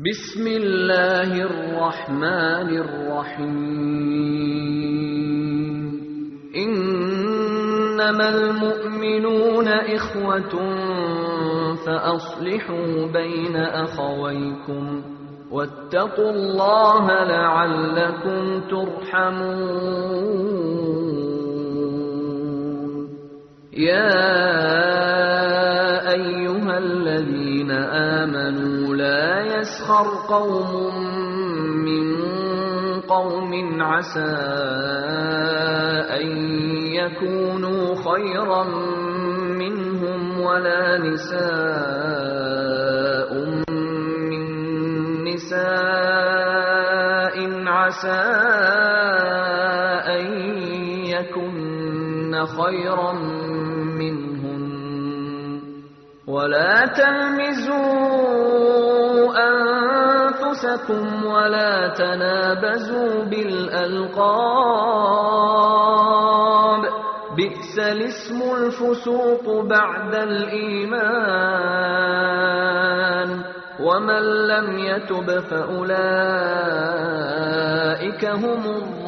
بسم الله الرحمن الرحيم إنما المؤمنون إخوة فأصلحوا بين أخويكم واتقوا الله لعلكم ترحمون يا أيها الذين آمنوا لا يسخر قوم من قوم عسى أن يكونوا خيرا منهم ولا نساء من نساء عسى أن يكن خيرا منهن ولا تلمزوا أنفسكم ولا تنابزوا بالألقاب بئس الاسم الفسوق بعد الإيمان ومن لم يتب فأولئك هم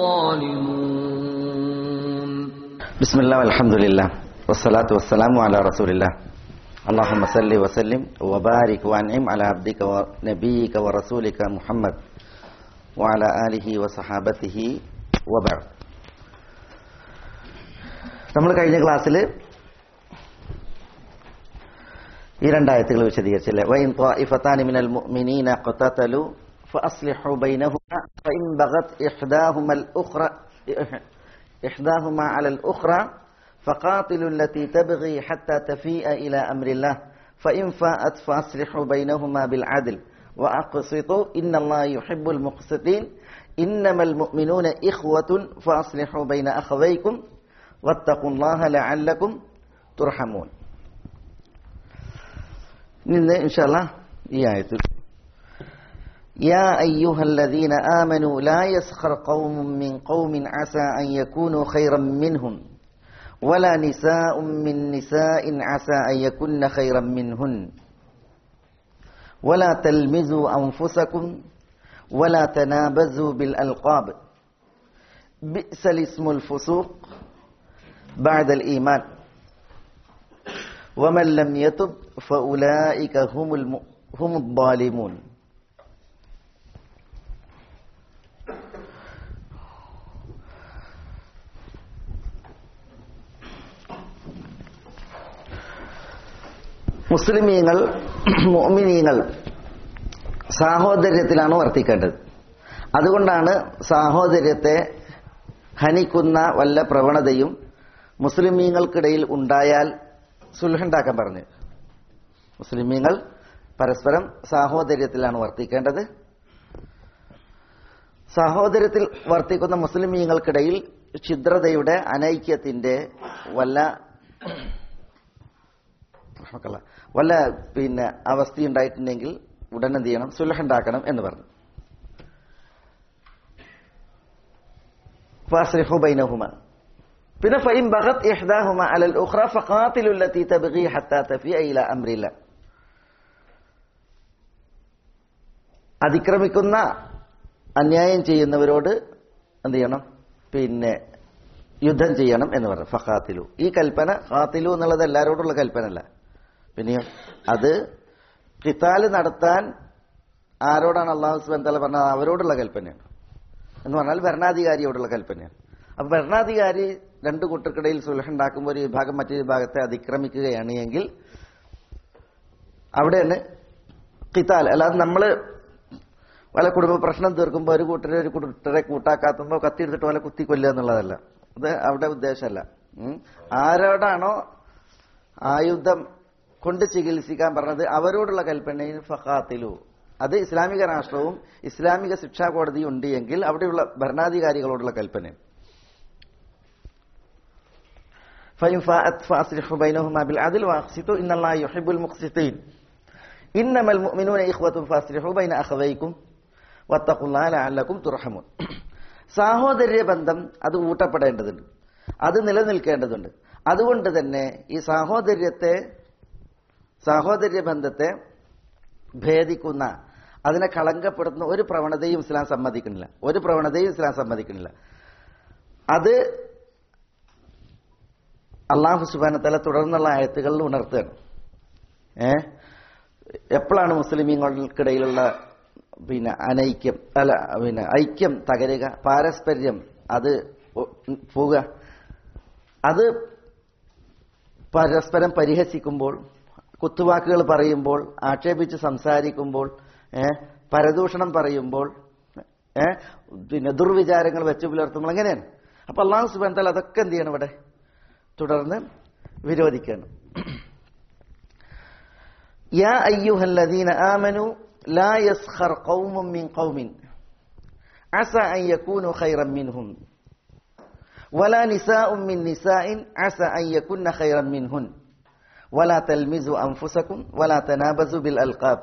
الظالمون بسم الله والحمد لله والصلاة والسلام على رسول الله اللهم صل وسلم وبارك وانعم على عبدك ونبيك ورسولك محمد وعلى آله وصحابته وبعد നമ്മൾ കഴിഞ്ഞ ക്ലാസ്സിൽ ഈ രണ്ടായത്തുകൾ വിശദീകരിച്ചില്ലേ വൈൻ ത്വാഇഫത്താനി മിനൽ മുഅ്മിനീന ഖതതലു فأصلحوا بينهما فإن بغت إحداهما الأخرى إحداهما على الأخرى فقاتلوا التي تبغي حتى تفيء إلى أمر الله فإن فاءت فأصلحوا بينهما بالعدل وأقسطوا إن الله يحب المقسطين إنما المؤمنون إخوة فأصلحوا بين أخويكم واتقوا الله لعلكم ترحمون നിന്ന് ഇൻഷാല്ല ഈ ആയത്തിൽ يا أيها الذين آمنوا لا يسخر قوم من قوم عسى أن يكونوا خيرا منهم ولا نساء من نساء عسى أن يكن خيرا منهن ولا تلمزوا أنفسكم ولا تنابزوا بالألقاب بئس الاسم الفسوق بعد الإيمان ومن لم يتب فأولئك هم, الم... هم الظالمون മുസ്ലിമീങ്ങൾ മോമിനീങ്ങൾ സാഹോദര്യത്തിലാണ് വർത്തിക്കേണ്ടത് അതുകൊണ്ടാണ് സാഹോദര്യത്തെ ഹനിക്കുന്ന വല്ല പ്രവണതയും മുസ്ലിമീങ്ങൾക്കിടയിൽ ഉണ്ടായാൽ സുൽഹുണ്ടാക്കാൻ പറഞ്ഞു മുസ്ലിമീങ്ങൾ പരസ്പരം സാഹോദര്യത്തിലാണ് വർത്തിക്കേണ്ടത് സാഹോദര്യത്തിൽ വർത്തിക്കുന്ന മുസ്ലിമീങ്ങൾക്കിടയിൽ ഛിദ്രതയുടെ അനൈക്യത്തിന്റെ വല്ല മക്കള വല്ല പിന്നെ അവസ്ഥ ഉണ്ടായിട്ടുണ്ടെങ്കിൽ ഉടൻ എന്ത് ചെയ്യണം സുലഹുണ്ടാക്കണം എന്ന് പറഞ്ഞു ഫാസ്രിഹു ബൈനഹുമ പിന്നെ ഫൈൻ ബഗത് ഇഹ്ദാഹുമ അലൽ ഉഖ്റ ഫഖാതിലു അല്ലതി തബ്ഗി ഹത്താ തഫിയ ഇല അംരില്ല അതിക്രമിക്കുന്ന അന്യായം ചെയ്യുന്നവരോട് എന്ത് ചെയ്യണം പിന്നെ യുദ്ധം ചെയ്യണം എന്ന് പറഞ്ഞു ഫഖാത്തിലു ഈ കൽപ്പന ഖാത്തിലു എന്നുള്ളത് എല്ലാവരോടുള്ള കൽപ്പനല്ല പിന്നെയോ അത് കിത്താല് നടത്താൻ ആരോടാണ് അള്ളാഹു സുബാൻ തല പറഞ്ഞത് അവരോടുള്ള കൽപ്പനയാണ് എന്ന് പറഞ്ഞാൽ ഭരണാധികാരിയോടുള്ള കൽപ്പനയാണ് അപ്പൊ ഭരണാധികാരി രണ്ടു കൂട്ടർക്കിടയിൽ സുലഹുണ്ടാക്കുമ്പോൾ ഒരു വിഭാഗം മറ്റൊരു വിഭാഗത്തെ അതിക്രമിക്കുകയാണ് എങ്കിൽ അവിടെയാണ് കിത്താൽ അല്ലാതെ നമ്മള് വല്ല കുടുംബ പ്രശ്നം തീർക്കുമ്പോൾ ഒരു കൂട്ടരെ ഒരു കൂട്ടരെ കൂട്ടാക്കാത്തുമ്പോൾ കത്തിയെടുത്തിട്ട് വല്ല കുത്തി കൊല്ലുക എന്നുള്ളതല്ല അത് അവിടെ ഉദ്ദേശമല്ല ആരോടാണോ ആയുധം കൊണ്ട് ചികിത്സിക്കാൻ പറഞ്ഞത് അവരോടുള്ള കൽപ്പനയിൽ ഫഖാത്തിലു അത് ഇസ്ലാമിക രാഷ്ട്രവും ഇസ്ലാമിക ശിക്ഷാ കോടതിയും ഉണ്ട് എങ്കിൽ അവിടെയുള്ള ഭരണാധികാരികളോടുള്ള കൽപ്പന സാഹോദര്യ ബന്ധം അത് ഊട്ടപ്പെടേണ്ടതുണ്ട് അത് നിലനിൽക്കേണ്ടതുണ്ട് അതുകൊണ്ട് തന്നെ ഈ സാഹോദര്യത്തെ സാഹോദര്യ ബന്ധത്തെ ഭേദിക്കുന്ന അതിനെ കളങ്കപ്പെടുത്തുന്ന ഒരു പ്രവണതയും ഇസ്ലാം സമ്മതിക്കുന്നില്ല ഒരു പ്രവണതയും ഇസ്ലാം സമ്മതിക്കുന്നില്ല അത് അള്ളാഹു സുബാന തല തുടർന്നുള്ള ആയത്തുകളിൽ ഉണർത്തുകയാണ് ഏ എപ്പോഴാണ് മുസ്ലിമീങ്ങൾക്കിടയിലുള്ള പിന്നെ അനൈക്യം അല്ല പിന്നെ ഐക്യം തകരുക പാരസ്പര്യം അത് പോവുക അത് പരസ്പരം പരിഹസിക്കുമ്പോൾ കുത്തുവാക്കുകൾ പറയുമ്പോൾ ആക്ഷേപിച്ച് സംസാരിക്കുമ്പോൾ ഏ പരദൂഷണം പറയുമ്പോൾ ഏ പിന്നെ ദുർവിചാരങ്ങൾ വെച്ച് പുലർത്തുമ്പോൾ എങ്ങനെയാണ് അപ്പൊ അള്ളാഹു സുബാൻ താൽ അതൊക്കെ എന്ത് ചെയ്യണം ഇവിടെ തുടർന്ന് വിരോധിക്കണം യാ അയ്യുഹല്ലദീന ആമനു ലാ യസ്ഖർ ഖൗമും മിൻ ഖൗമിൻ അസ അൻ യകൂനു ഖൈറൻ മിൻഹും ولا نساء من نساء عسى أن يكن خيرا منهن ولا تلمزوا أنفسكم ولا تنابزوا بالألقاب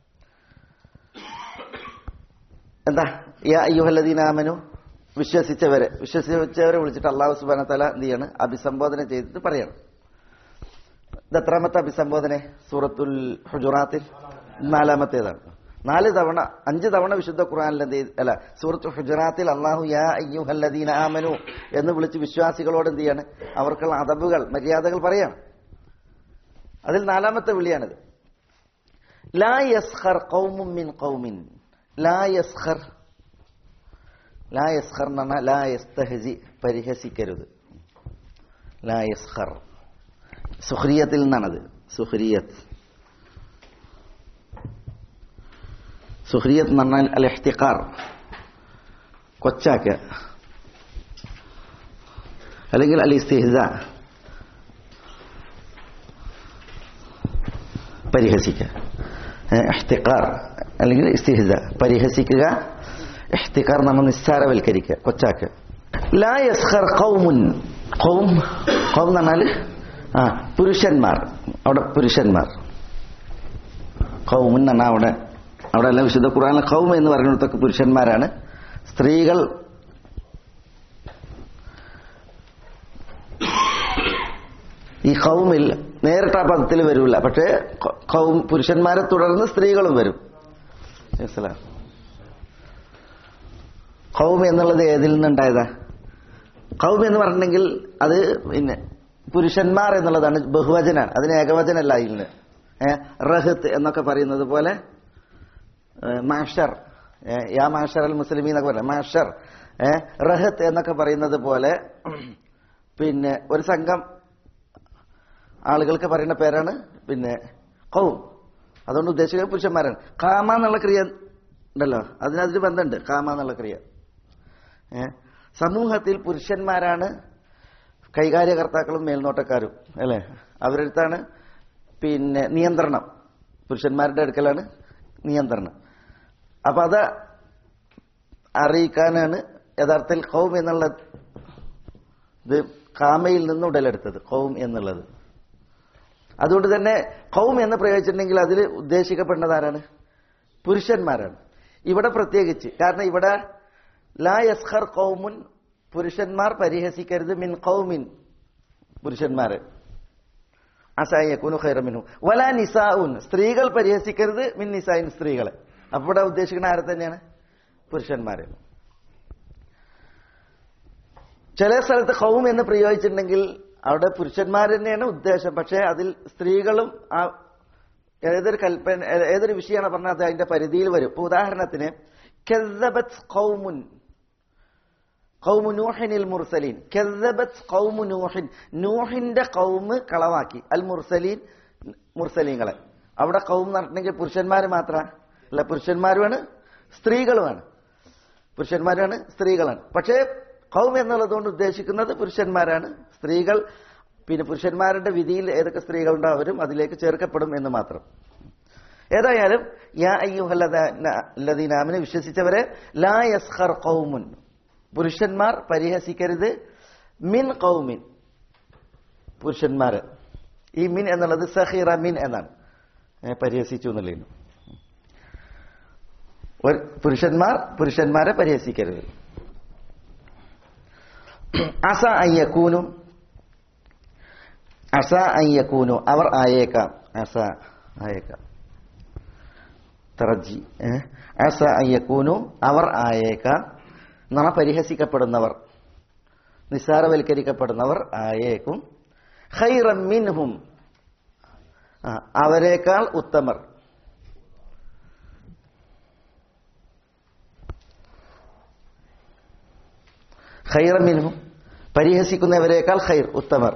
എന്താ യാ അയ്യുഹല്ലദീന ആമനു വിശ്വസിച്ചവരെ വിശ്വസിച്ചവരെ വിളിച്ചിട്ട് അള്ളാഹു സുബാന തല എന്ത് ചെയ്യാണ് അഭിസംബോധന ചെയ്തിട്ട് പറയണം ഇത് എത്രാമത്തെ അഭിസംബോധന സൂറത്തുൽ ഹുജുറാത്തിൽ നാലാമത്തേതാണ് നാല് തവണ അഞ്ച് തവണ വിശുദ്ധ ഖുർആനിൽ എന്ത് ചെയ്ത് അല്ല സൂറത്ത് ഹുജറാത്തിൽ അള്ളാഹു യാ അയ്യുഹല്ലദീന ആമനു എന്ന് വിളിച്ച് വിശ്വാസികളോട് എന്ത് ചെയ്യാണ് അവർക്കുള്ള അതബുകൾ മര്യാദകൾ പറയാണ് അതിൽ നാലാമത്തെ വിളിയാണിത് ലാ യസ്ഖർ ഖൗമും മിൻ ഖൗമിൻ ലാ യസ്ഖർ ലാ യസ്ഖർ എന്ന് പറഞ്ഞാൽ ലാ യസ്തഹസി പരിഹസിക്കരുത് ലാ യസ്ഖർ സുഹ്രിയത്തിൽ നിന്നാണത് സുഹ്രിയത്ത് സുഹ്രിയത്ത് എന്ന് പറഞ്ഞാൽ അൽ ഇഹ്തിഖാർ കൊച്ചാക്ക അല്ലെങ്കിൽ അൽ ഇസ്തിഹ്സ പരിഹസിക്കുക ഇഹ്തിഖാർ അല്ലെങ്കിൽ ഇസ്തിഹ്സ പരിഹസിക്കുക ഇഹ്തിഖാർ നമ്മൾ നിസ്സാരവൽക്കരിക്കുക കൊച്ചാക്ക ലാ യസ്ഖർ ഖൗമുൻ ഖൗം ഖൗം എന്ന് പറഞ്ഞാൽ ആ പുരുഷന്മാർ അവിടെ പുരുഷന്മാർ ഖൗമുൻ എന്ന് പറഞ്ഞാൽ അവിടെ അവിടെ എല്ലാം വിശുദ്ധ ഖുർആനിലെ ഖൗം എന്ന് പറയുന്നിടത്തൊക്കെ പുരുഷന്മാരാണ് സ്ത്രീകൾ ഈ ഖൗമിൽ നേരിട്ട് ആ പദത്തിൽ വരില്ല പക്ഷേ ഖൗം പുരുഷന്മാരെ തുടർന്ന് സ്ത്രീകളും വരും മനസ്സിലാ ഖൗം എന്നുള്ളത് ഏതിൽ നിന്നുണ്ടായതാ ഖൗം എന്ന് പറഞ്ഞിട്ടുണ്ടെങ്കിൽ അത് പിന്നെ പുരുഷന്മാർ എന്നുള്ളതാണ് ബഹുവചനാണ് അതിന് ഏകവചനല്ല ഇന്ന് ഏഹ് റഹത്ത് എന്നൊക്കെ പറയുന്നത് പോലെ മാഷർ യാ മാഷർ അൽ മുസ്ലിമി എന്നൊക്കെ പറയാം മാഷർ ഏഹ് റഹത്ത് എന്നൊക്കെ പറയുന്നത് പോലെ പിന്നെ ഒരു സംഘം ആളുകൾക്ക് പറയുന്ന പേരാണ് പിന്നെ കൗം അതുകൊണ്ട് ഉദ്ദേശിക്കുന്നത് പുരുഷന്മാരാണ് കാമ എന്നുള്ള ക്രിയ ഉണ്ടല്ലോ അതിനതിന് ബന്ധമുണ്ട് കാമ എന്നുള്ള ക്രിയ ഏഹ് സമൂഹത്തിൽ പുരുഷന്മാരാണ് കൈകാര്യകർത്താക്കളും മേൽനോട്ടക്കാരും അല്ലേ അവരടുത്താണ് പിന്നെ നിയന്ത്രണം പുരുഷന്മാരുടെ അടുക്കലാണ് നിയന്ത്രണം അപ്പൊ അത് അറിയിക്കാനാണ് യഥാർത്ഥത്തിൽ കൗം എന്നുള്ള ഇത് കാമയിൽ നിന്ന് ഉടലെടുത്തത് കൗം എന്നുള്ളത് അതുകൊണ്ട് തന്നെ കൗം എന്ന് പ്രയോഗിച്ചിട്ടുണ്ടെങ്കിൽ അതിൽ ഉദ്ദേശിക്കപ്പെടുന്നത് ആരാണ് പുരുഷന്മാരാണ് ഇവിടെ പ്രത്യേകിച്ച് കാരണം ഇവിടെ ലാ യസ്ഖർ കൗമുൻ പുരുഷന്മാർ പരിഹസിക്കരുത് മിൻ കൗമിൻ പുരുഷന്മാരെ അസായക്കുനു ഖൈറമിനു വല നിസാഉൻ സ്ത്രീകൾ പരിഹസിക്കരുത് മിൻ നിസായിൻ സ്ത്രീകളെ അപ്പൊ ഇവിടെ ഉദ്ദേശിക്കുന്ന ആരെ തന്നെയാണ് പുരുഷന്മാരെ ചില സ്ഥലത്ത് ഹൗം എന്ന് പ്രയോഗിച്ചിട്ടുണ്ടെങ്കിൽ അവിടെ പുരുഷന്മാർ തന്നെയാണ് ഉദ്ദേശം പക്ഷേ അതിൽ സ്ത്രീകളും ആ ഏതൊരു കൽപ്പന ഏതൊരു വിഷയമാണ് പറഞ്ഞാൽ അത് അതിന്റെ പരിധിയിൽ വരും ഇപ്പൊ ഉദാഹരണത്തിന് കെസബത്ത് കൗമുൻ കൗമു നൂഹിനിൽ മുർസലീൻ കെസബത്ത് കൗമു നൂഹിൻ നൂഹിന്റെ കൗമ് കളവാക്കി അൽ മുർസലീൻ മുർസലീങ്ങളെ അവിടെ കൗം എന്ന് പറഞ്ഞിട്ടുണ്ടെങ്കിൽ പുരുഷന്മാർ മാത്ര അല്ല പുരുഷന്മാരുമാണ് സ്ത്രീകളുമാണ് പുരുഷന്മാരാണ് സ്ത്രീകളാണ് പക്ഷേ കൗം എന്നുള്ളതുകൊണ്ട് ഉദ്ദേശിക്കുന്നത് പുരുഷന്മാരാണ് സ്ത്രീകൾ പിന്നെ പുരുഷന്മാരുടെ വിധിയിൽ ഏതൊക്കെ സ്ത്രീകളുണ്ടോ അവരും അതിലേക്ക് ചേർക്കപ്പെടും എന്ന് മാത്രം ഏതായാലും യാ അയ്യുഹല്ലദീനാമിനെ വിശ്വസിച്ചവരെ ലാ യസ്ഖർ കൗമുൻ പുരുഷന്മാർ പരിഹസിക്കരുത് മിൻ കൗമിൻ പുരുഷന്മാര് ഈ മിൻ എന്നുള്ളത് സഹീറ മിൻ എന്നാണ് പരിഹസിച്ചു എന്നുള്ളതിന് പുരുഷന്മാർ പുരുഷന്മാരെ പരിഹസിക്കരുത് അസ അയ്യക്കൂനും അസ അയ്യക്കൂനു അവർ ആയേക്കാം അസ ആയേക്കാം തറജി ആസ അയ്യക്കൂനു അവർ ആയേക്കാം എന്നാണ് പരിഹസിക്കപ്പെടുന്നവർ നിസ്സാരവൽക്കരിക്കപ്പെടുന്നവർ ആയേക്കും ഖൈറം മിൻഹും ആ, അവരെക്കാൾ ഉത്തമർ ഖൈറം മിൻഹും പരിഹസിക്കുന്നവരെക്കാൾ ഖൈർ ഉത്തമർ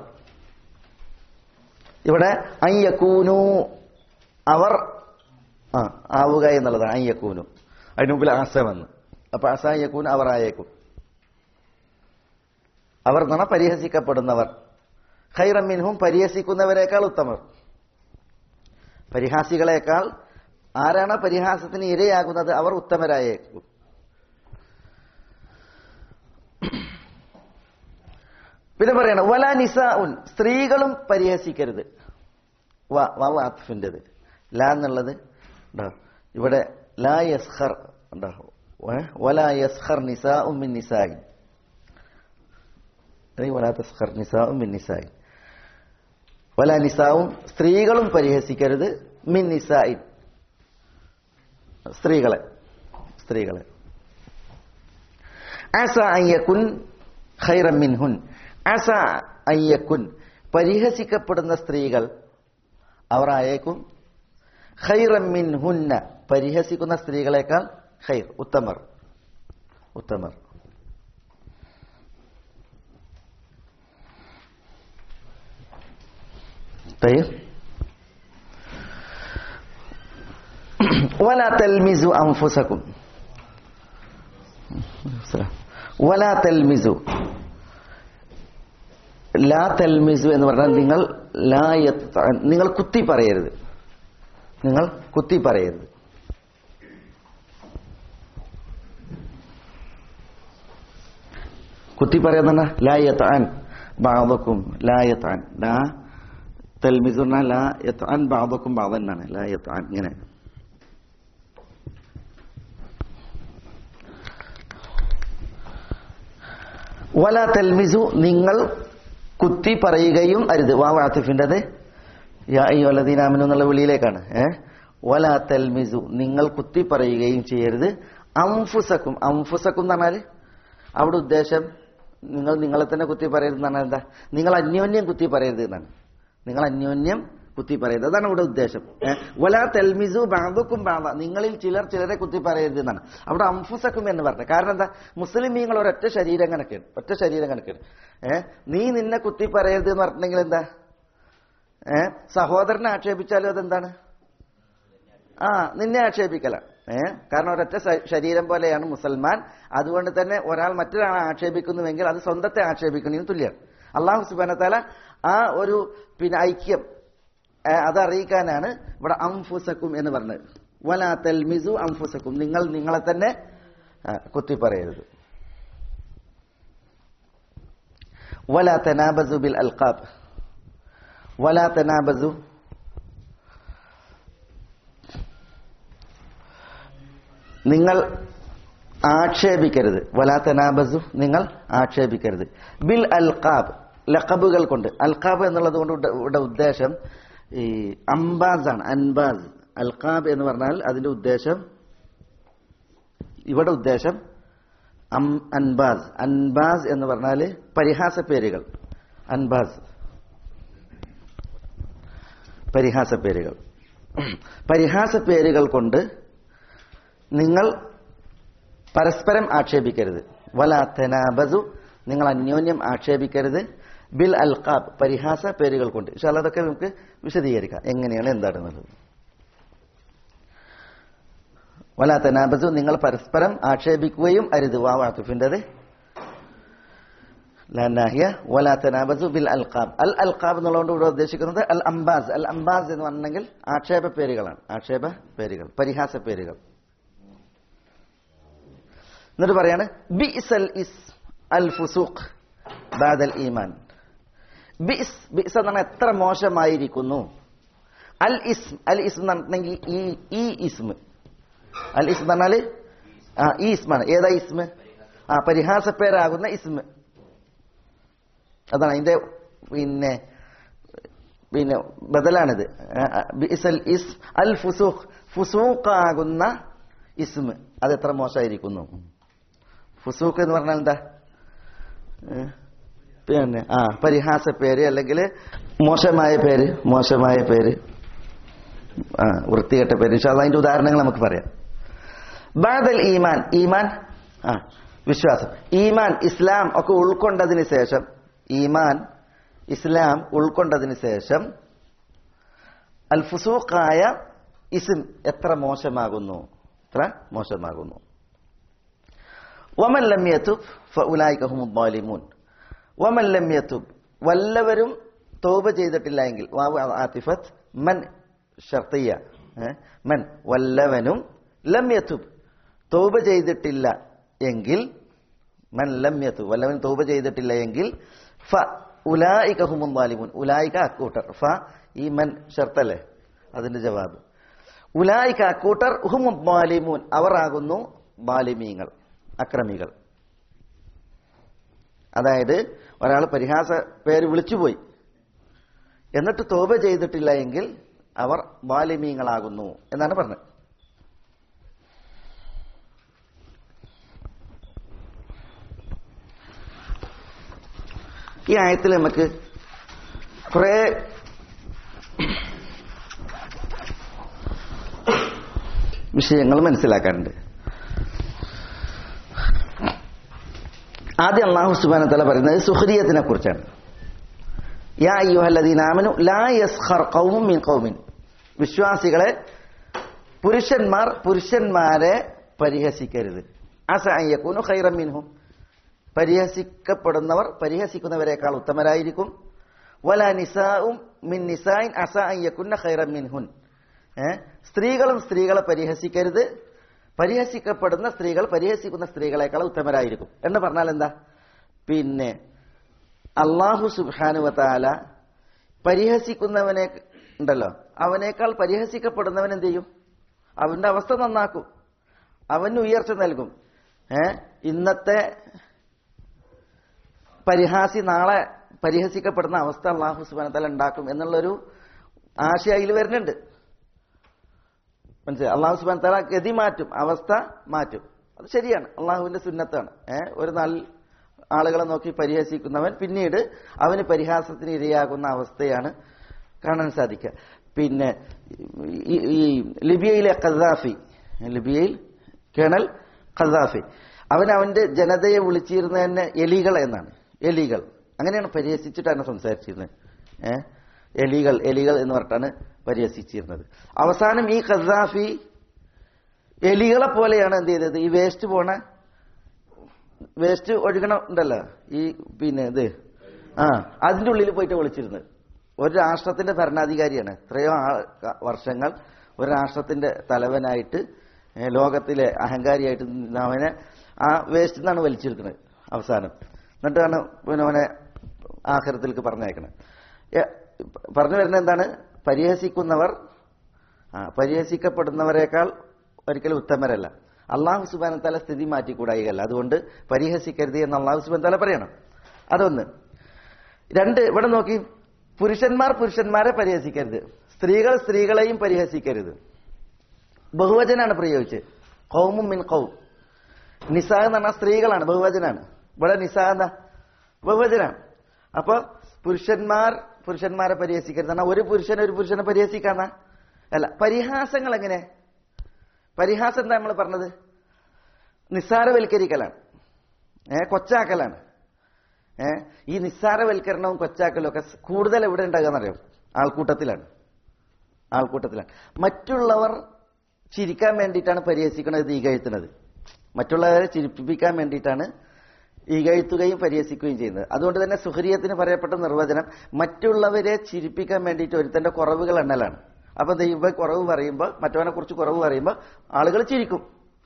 ഇവിടെ അയ്യക്കൂനു അവർ ആ ആവുക എന്നുള്ളതാണ് അയ്യക്കൂനു അതിന് മുമ്പിൽ ആസമെന്ന് അപ്പൊ അസായക്കൂൻ അവർ ആയേക്കും അവർ എന്നാണ് പരിഹസിക്കപ്പെടുന്നവർ ഖൈറമ്മിൻഹും പരിഹസിക്കുന്നവരെക്കാൾ ഉത്തമർ പരിഹാസികളെക്കാൾ ആരാണ് പരിഹാസത്തിന് ഇരയാകുന്നത് അവർ ഉത്തമരായേക്കും പിന്നെ പറയണം വല നിസാഉൻ സ്ത്രീകളും പരിഹസിക്കരുത് വാഫിൻ്റെത് ലാ എന്നുള്ളത് ഉണ്ടോ ഇവിടെ ലാ യസ്ഹർ ഉണ്ടോ ഏ? വല യസ്ഹർ നിസാഉം മിൻ നിസായിൻ അല്ലെങ്കിൽ വലാ തസ്ഖർ നിസാഉം മിൻ നിസായിൻ വല നിസാവും സ്ത്രീകളും പരിഹസിക്കരുത് മിൻ നിസായിൻ സ്ത്രീകളെ സ്ത്രീകളെ ആസ അയ്യക്കുൻ ഖൈറം മിൻഹുൻ ആസ അയ്യക്കുൻ പരിഹസിക്കപ്പെടുന്ന സ്ത്രീകൾ അവർ ആയേക്കും ഖൈറം മിൻഹുന്ന പരിഹസിക്കുന്ന സ്ത്രീകളെക്കാൾ ഖൈർ ഉത്തമർ ഉത്തമർ طيب ولا تلمزوا أنفسكم ولا تلمزوا ലാ തൽമിസു എന്ന് പറഞ്ഞാൽ നിങ്ങൾ ലാ യത്ത- നിങ്ങൾ കുത്തി പറയരുത് നിങ്ങൾ കുത്തി പറയരുത് കുത്തി പറയുന്ന ലാ യത്താൻ ബാധക്കും ലാ യത്താൻ ലാ തൽമിസു പറഞ്ഞാൽ ലാ യത്താൻ ബാധക്കും ബാധ എന്നാണ് ലാ യത്താൻ ഇങ്ങനെ വല തൽമിസു നിങ്ങൾ കുത്തി പറയുകയും അരുത് വാ വാത്തിഫിൻ്റെത് യാ അയ്യോലദീനാമിനു എന്നുള്ള വിളിയിലേക്കാണ് ഏ വല തൽമിസു നിങ്ങൾ കുത്തി പറയുകയും ചെയ്യരുത് അംഫുസക്കും അംഫുസക്കും എന്ന് പറഞ്ഞാൽ അവിടെ ഉദ്ദേശം നിങ്ങൾ നിങ്ങളെ തന്നെ കുത്തി പറയരുത് എന്ന് പറഞ്ഞാൽ എന്താ നിങ്ങൾ അന്യോന്യം കുത്തി പറയരുത് എന്നാണ് നിങ്ങൾ അന്യോന്യം കുത്തി പറയരുത് അതാണ് ഇവിടെ ഉദ്ദേശം ഏ? വലാ തെൽമിസു ബാബുക്കും ബാബ നിങ്ങളിൽ ചിലർ ചിലരെ കുത്തി പറയരുത് എന്നാണ് അവിടെ അംഫുസക്കും എന്ന് പറഞ്ഞത് കാരണം എന്താ മുസ്ലിമീങ്ങൾ ഒരൊറ്റ ശരീരം കണക്കാണ് ഒറ്റ ശരീരം കണക്കാണ് ഏ നീ നിന്നെ കുത്തി പറയരുത് എന്ന് പറഞ്ഞിട്ടുണ്ടെങ്കിൽ എന്താ ഏ സഹോദരനെ ആക്ഷേപിച്ചാലും അതെന്താണ് ആ നിന്നെ ആക്ഷേപിക്കല ഏ കാരണം ഒരൊറ്റ ശ- ശരീരം പോലെയാണ് മുസൽമാൻ അതുകൊണ്ട് തന്നെ ഒരാൾ മറ്റൊരാളെ ആക്ഷേപിക്കുന്നുവെങ്കിൽ അത് സ്വന്തത്തെ ആക്ഷേപിക്കുന്നതിന് തുല്യമാണ് അള്ളാഹു സുബാനത്താല ആ ഒരു പിന്നെ ഐക്യം ഏ, അത് അറിയിക്കാനാണ് ഇവിടെ അംഫുസക്കും എന്ന് പറഞ്ഞത് വലാ തൽമിസു അംഫുസക്കും നിങ്ങൾ നിങ്ങളെ തന്നെ ആ, കുത്തി പറയരുത് വലാ തനാബസു ബിൽ അൽഖാബ് വലാ തനാബസു നിങ്ങൾ ആക്ഷേപിക്കരുത് വലാ തനാബസു നിങ്ങൾ ആക്ഷേപിക്കരുത് ബിൽ അൽഖാബ് ലഖബുകൾ കൊണ്ട് അൽഖാബ് എന്നുള്ളത് കൊണ്ട് ഇവിടെ- ഇവിടെ ഉദ്ദേശം ഈ അംബാസ് ആണ് അൻബാസ് അൽഖാബ് എന്ന് പറഞ്ഞാൽ അതിന്റെ ഉദ്ദേശം ഇവിടെ ഉദ്ദേശം അം അൻബാസ് അൻബാസ് എന്ന് പറഞ്ഞാൽ പരിഹാസ പേരുകൾ അൻബാസ് പരിഹാസ പേരുകൾ പരിഹാസ പേരുകൾ കൊണ്ട് നിങ്ങൾ പരസ്പരം ആക്ഷേപിക്കരുത് വല തെനാബസു നിങ്ങൾ അന്യോന്യം ആക്ഷേപിക്കരുത് ബിൽ അൽഖാബ് പരിഹാസ പേരുകൾ കൊണ്ട് പക്ഷെ അതൊക്കെ നമുക്ക് വിശദീകരിക്കാം എങ്ങനെയാണ് എന്താണെന്നുള്ളത് വല തെനാബസു നിങ്ങൾ പരസ്പരം ആക്ഷേപിക്കുകയും അരുത് വാ വാത്തുഫിൻ്റെത് ലാനാഹിയ വല തനാബസു ബിൽ അൽഖാബ് അൽ അൽഖാബ് എന്നുള്ളതുകൊണ്ട് ഇവിടെ ഉദ്ദേശിക്കുന്നത് അൽ അംബാസ് അൽ അംബാസ് എന്ന് പറഞ്ഞെങ്കിൽ ആക്ഷേപ പേരുകളാണ് ആക്ഷേപ പേരുകൾ പരിഹാസ പേരുകൾ എന്നിട്ട് പറയാണ് ബിഇസൽ ഇസ് അൽ ഫുസൂഖ് ബാദൽ ഈമാൻ ബിസ് ബിസ് എന്ന് പറഞ്ഞാൽ എത്ര മോശമായിരിക്കുന്നു അൽ ഇസ്ം അൽ ഇസ്ം എന്ന് പറഞ്ഞിട്ടുണ്ടെങ്കിൽ ഈ ഈ ഇസ്മ് അൽ ഇസ്ം എന്ന് പറഞ്ഞാല് ആ ഈ ഇസ്മാണ് ഏതാ ഇസ്മ് ആ പരിഹാസ പേരാകുന്ന ഇസ്മ് അതാണ് അതിന്റെ പിന്നെ പിന്നെ ബദലാണിത് ബിഇസൽ ഇസ് അൽ ഫുസൂഖ് ഫുസൂഖാകുന്ന ഇസ്മ് അത് എത്ര മോശമായിരിക്കുന്നു ഫുസൂഖ് എന്ന് പറഞ്ഞാൽ എന്താ ഏ? പിന്നെ ആ പരിഹാസ പേര് അല്ലെങ്കിൽ മോശമായ പേര് മോശമായ പേര് ആ വൃത്തികെട്ട പേര് പക്ഷെ അതിന്റെ ഉദാഹരണങ്ങൾ നമുക്ക് പറയാം ബാദൽ ഈമാൻ ഈമാൻ ആ വിശ്വാസം ഈമാൻ ഇസ്ലാം ഒക്കെ ഉൾക്കൊണ്ടതിന് ശേഷം ഈമാൻ ഇസ്ലാം ഉൾക്കൊണ്ടതിന് ശേഷം അൽ ഫുസൂഖായ ഇസ്ം എത്ര മോശമാകുന്നു എത്ര മോശമാകുന്നു വമൻ ലം യതുബ് ഫഉലൈക ഹുമുദ് ളാലിമൂൻ വമൻ ലം യതുബ് വല്ലവരും തൗബ ചെയ്തിട്ടില്ല എങ്കിൽ വാവ് ആതിഫത്ത് മൻ ഷർത്തിയ ഏ? മൻ വല്ലവനും ലം യതുബ് തൗബ ചെയ്തിട്ടില്ല എങ്കിൽ മൻ ലം യതുബ് വല്ലവൻ തൗബ ചെയ്തിട്ടില്ല എങ്കിൽ ഫ ഉലായിക ഹുമുദ് ളാലിമൂൻ ഉലായിക അക്കൂട്ടർ ഫ ഈ മൻ ഷർത്തല്ലേ അതിന്റെ ജവാബ് ഉലായിക അക്കൂട്ടർ ഹുമുദ് ളാലിമൂൻ അവർ ആകുന്നു ബാലിമീങ്ങൾ അക്രമികൾ അതായത് ഒരാൾ പരിഹാസ പേര് വിളിച്ചുപോയി എന്നിട്ട് തോപ ചെയ്തിട്ടില്ല എങ്കിൽ അവർ ബാലിമീങ്ങളാകുന്നു എന്നാണ് പറഞ്ഞത് ഈ ആയത്തിൽ നമുക്ക് കുറെ വിഷയങ്ങൾ മനസ്സിലാക്കാനുണ്ട് ആദ്യം അള്ളാഹു സുബാന തല പറയുന്നത് സുഹരിയത്തിനെ കുറിച്ചാണ് യാ അയ്യുഹല്ലദീനാമനു ലാ യസ്ഖർ ഖൗമും മിൻ ഖൗമിൻ വിശ്വാസികളെ പുരുഷന്മാർ പുരുഷന്മാരെ പരിഹസിക്കരുത് അസ അയ്യക്കൂനു ഖൈറം മിൻഹും പരിഹസിക്കപ്പെടുന്നവർ പരിഹസിക്കുന്നവരെക്കാൾ ഉത്തമരായിരിക്കും വല നിസാവും മിൻ നിസായിൻ അസ അയ്യക്കുന്ന ഖൈറം മിൻഹുൻ ഏ? സ്ത്രീകളും സ്ത്രീകളെ പരിഹസിക്കരുത് പരിഹസിക്കപ്പെടുന്ന സ്ത്രീകൾ പരിഹസിക്കുന്ന സ്ത്രീകളെക്കാൾ ഉത്തമരായിരിക്കും എന്ന് പറഞ്ഞാൽ എന്താ പിന്നെ അള്ളാഹു സുബാനുവത്താല പരിഹസിക്കുന്നവനെ ഉണ്ടല്ലോ അവനേക്കാൾ പരിഹസിക്കപ്പെടുന്നവൻ എന്ത് ചെയ്യും അവന്റെ അവസ്ഥ നന്നാക്കും അവന് ഉയർച്ച നൽകും ഏ ഇന്നത്തെ പരിഹാസി നാളെ പരിഹസിക്കപ്പെടുന്ന അവസ്ഥ അള്ളാഹു സുബാനത്താല ഉണ്ടാക്കും എന്നുള്ളൊരു ആശയ അതിൽ വരുന്നുണ്ട് മനസ്സിലായി അള്ളാഹു സുബാൻ താല ഗതി മാറ്റും അവസ്ഥ മാറ്റും അത് ശരിയാണ് അള്ളാഹുവിന്റെ സുന്നത്താണ് ഏഹ് ഒരു നല്ല ആളുകളെ നോക്കി പരിഹസിക്കുന്നവൻ പിന്നീട് അവന് പരിഹാസത്തിന് ഇരയാകുന്ന അവസ്ഥയാണ് കാണാൻ സാധിക്കുക പിന്നെ ഈ ഈ ലിബിയയിലെ ഖസാഫി ലിബിയയിൽ കേണൽ ഖസാഫി അവൻ അവന്റെ ജനതയെ വിളിച്ചിരുന്ന തന്നെ എലികൾ എന്നാണ് എലികൾ അങ്ങനെയാണ് പരിഹസിച്ചിട്ടാണ് സംസാരിച്ചിരുന്നത് ഏഹ് എലികൾ എലികൾ എന്ന് പറഞ്ഞിട്ടാണ് പരിഹസിച്ചിരുന്നത് അവസാനം ഈ ഖസാഫി എലികളെ പോലെയാണ് എന്ത് ചെയ്തത് ഈ വേസ്റ്റ് പോണ വേസ്റ്റ് ഒഴുകണ ഉണ്ടല്ലോ ഈ പിന്നെ ഇത് ആ അതിന്റെ ഉള്ളിൽ പോയിട്ട് വിളിച്ചിരുന്നത് ഒരു രാഷ്ട്രത്തിന്റെ ഭരണാധികാരിയാണ് എത്രയോ ആ- വർഷങ്ങൾ ഒരു രാഷ്ട്രത്തിന്റെ തലവനായിട്ട് ഏ, ലോകത്തിലെ അഹങ്കാരിയായിട്ട് നിന്ന അവനെ ആ വേസ്റ്റ് നിന്നാണ് വലിച്ചെടുക്കുന്നത് അവസാനം എന്നിട്ടാണ് പിന്നെ അവനെ ആഖിരത്തിലേക്ക് പറഞ്ഞയക്കണത് ഏ, പറഞ്ഞു വരുന്നത് എന്താണ് പരിഹസിക്കുന്നവർ ആ, പരിഹസിക്കപ്പെടുന്നവരെക്കാൾ ഒരിക്കലും ഉത്തമരല്ല അള്ളാഹു സുബാന തല സ്ഥിതി മാറ്റിക്കൂടായികല്ല അതുകൊണ്ട് പരിഹസിക്കരുത് എന്ന് അള്ളാഹു സുബാൻ തല പറയണം അതൊന്ന് രണ്ട് ഇവിടെ നോക്കി പുരുഷന്മാർ പുരുഷന്മാരെ പരിഹസിക്കരുത് സ്ത്രീകൾ സ്ത്രീകളെയും പരിഹസിക്കരുത് ബഹുവചനാണ് പ്രയോഗിച്ചത് കൗമും മിൻ കൗം നിസാ എന്ന് പറഞ്ഞാൽ സ്ത്രീകളാണ് ബഹുവചനാണ് ഇവിടെ നിസാ എന്താ ബഹുവചനാണ് അപ്പൊ പുരുഷന്മാർ പുരുഷന്മാരെ പരിഹസിക്കരുത് എന്നാൽ ഒരു പുരുഷൻ ഒരു പുരുഷനെ പരിഹസിക്കാന്ന അല്ല പരിഹാസങ്ങൾ എങ്ങനെ പരിഹാസം എന്താ നമ്മൾ പറഞ്ഞത് നിസ്സാരവൽക്കരിക്കലാണ് ഏ കൊച്ചാക്കലാണ് ഏ ഈ നിസ്സാരവൽക്കരണവും കൊച്ചാക്കലും ഒക്കെ കൂടുതൽ എവിടെ ഉണ്ടാകുക എന്നറിയാം ആൾക്കൂട്ടത്തിലാണ് ആൾക്കൂട്ടത്തിലാണ് മറ്റുള്ളവർ ചിരിക്കാൻ വേണ്ടിയിട്ടാണ് പരിഹസിക്കുന്നത് ഈകഴ്ത്തുന്നത് മറ്റുള്ളവരെ ചിരിപ്പിക്കാൻ വേണ്ടിയിട്ടാണ് ഈകഴ്ത്തുകയും പരിഹസിക്കുകയും ചെയ്യുന്നത് അതുകൊണ്ട് തന്നെ സുഹരിയത്തിന് പറയപ്പെട്ട നിർവചനം മറ്റുള്ളവരെ ചിരിപ്പിക്കാൻ വേണ്ടിയിട്ട് ഒരുത്തന്റെ കുറവുകൾ എണ്ണലാണ് അപ്പൊ ദൈവ കുറവ് പറയുമ്പോൾ മറ്റവനെ കുറിച്ച് കുറവ് പറയുമ്പോൾ ആളുകൾ ചിരിക്കും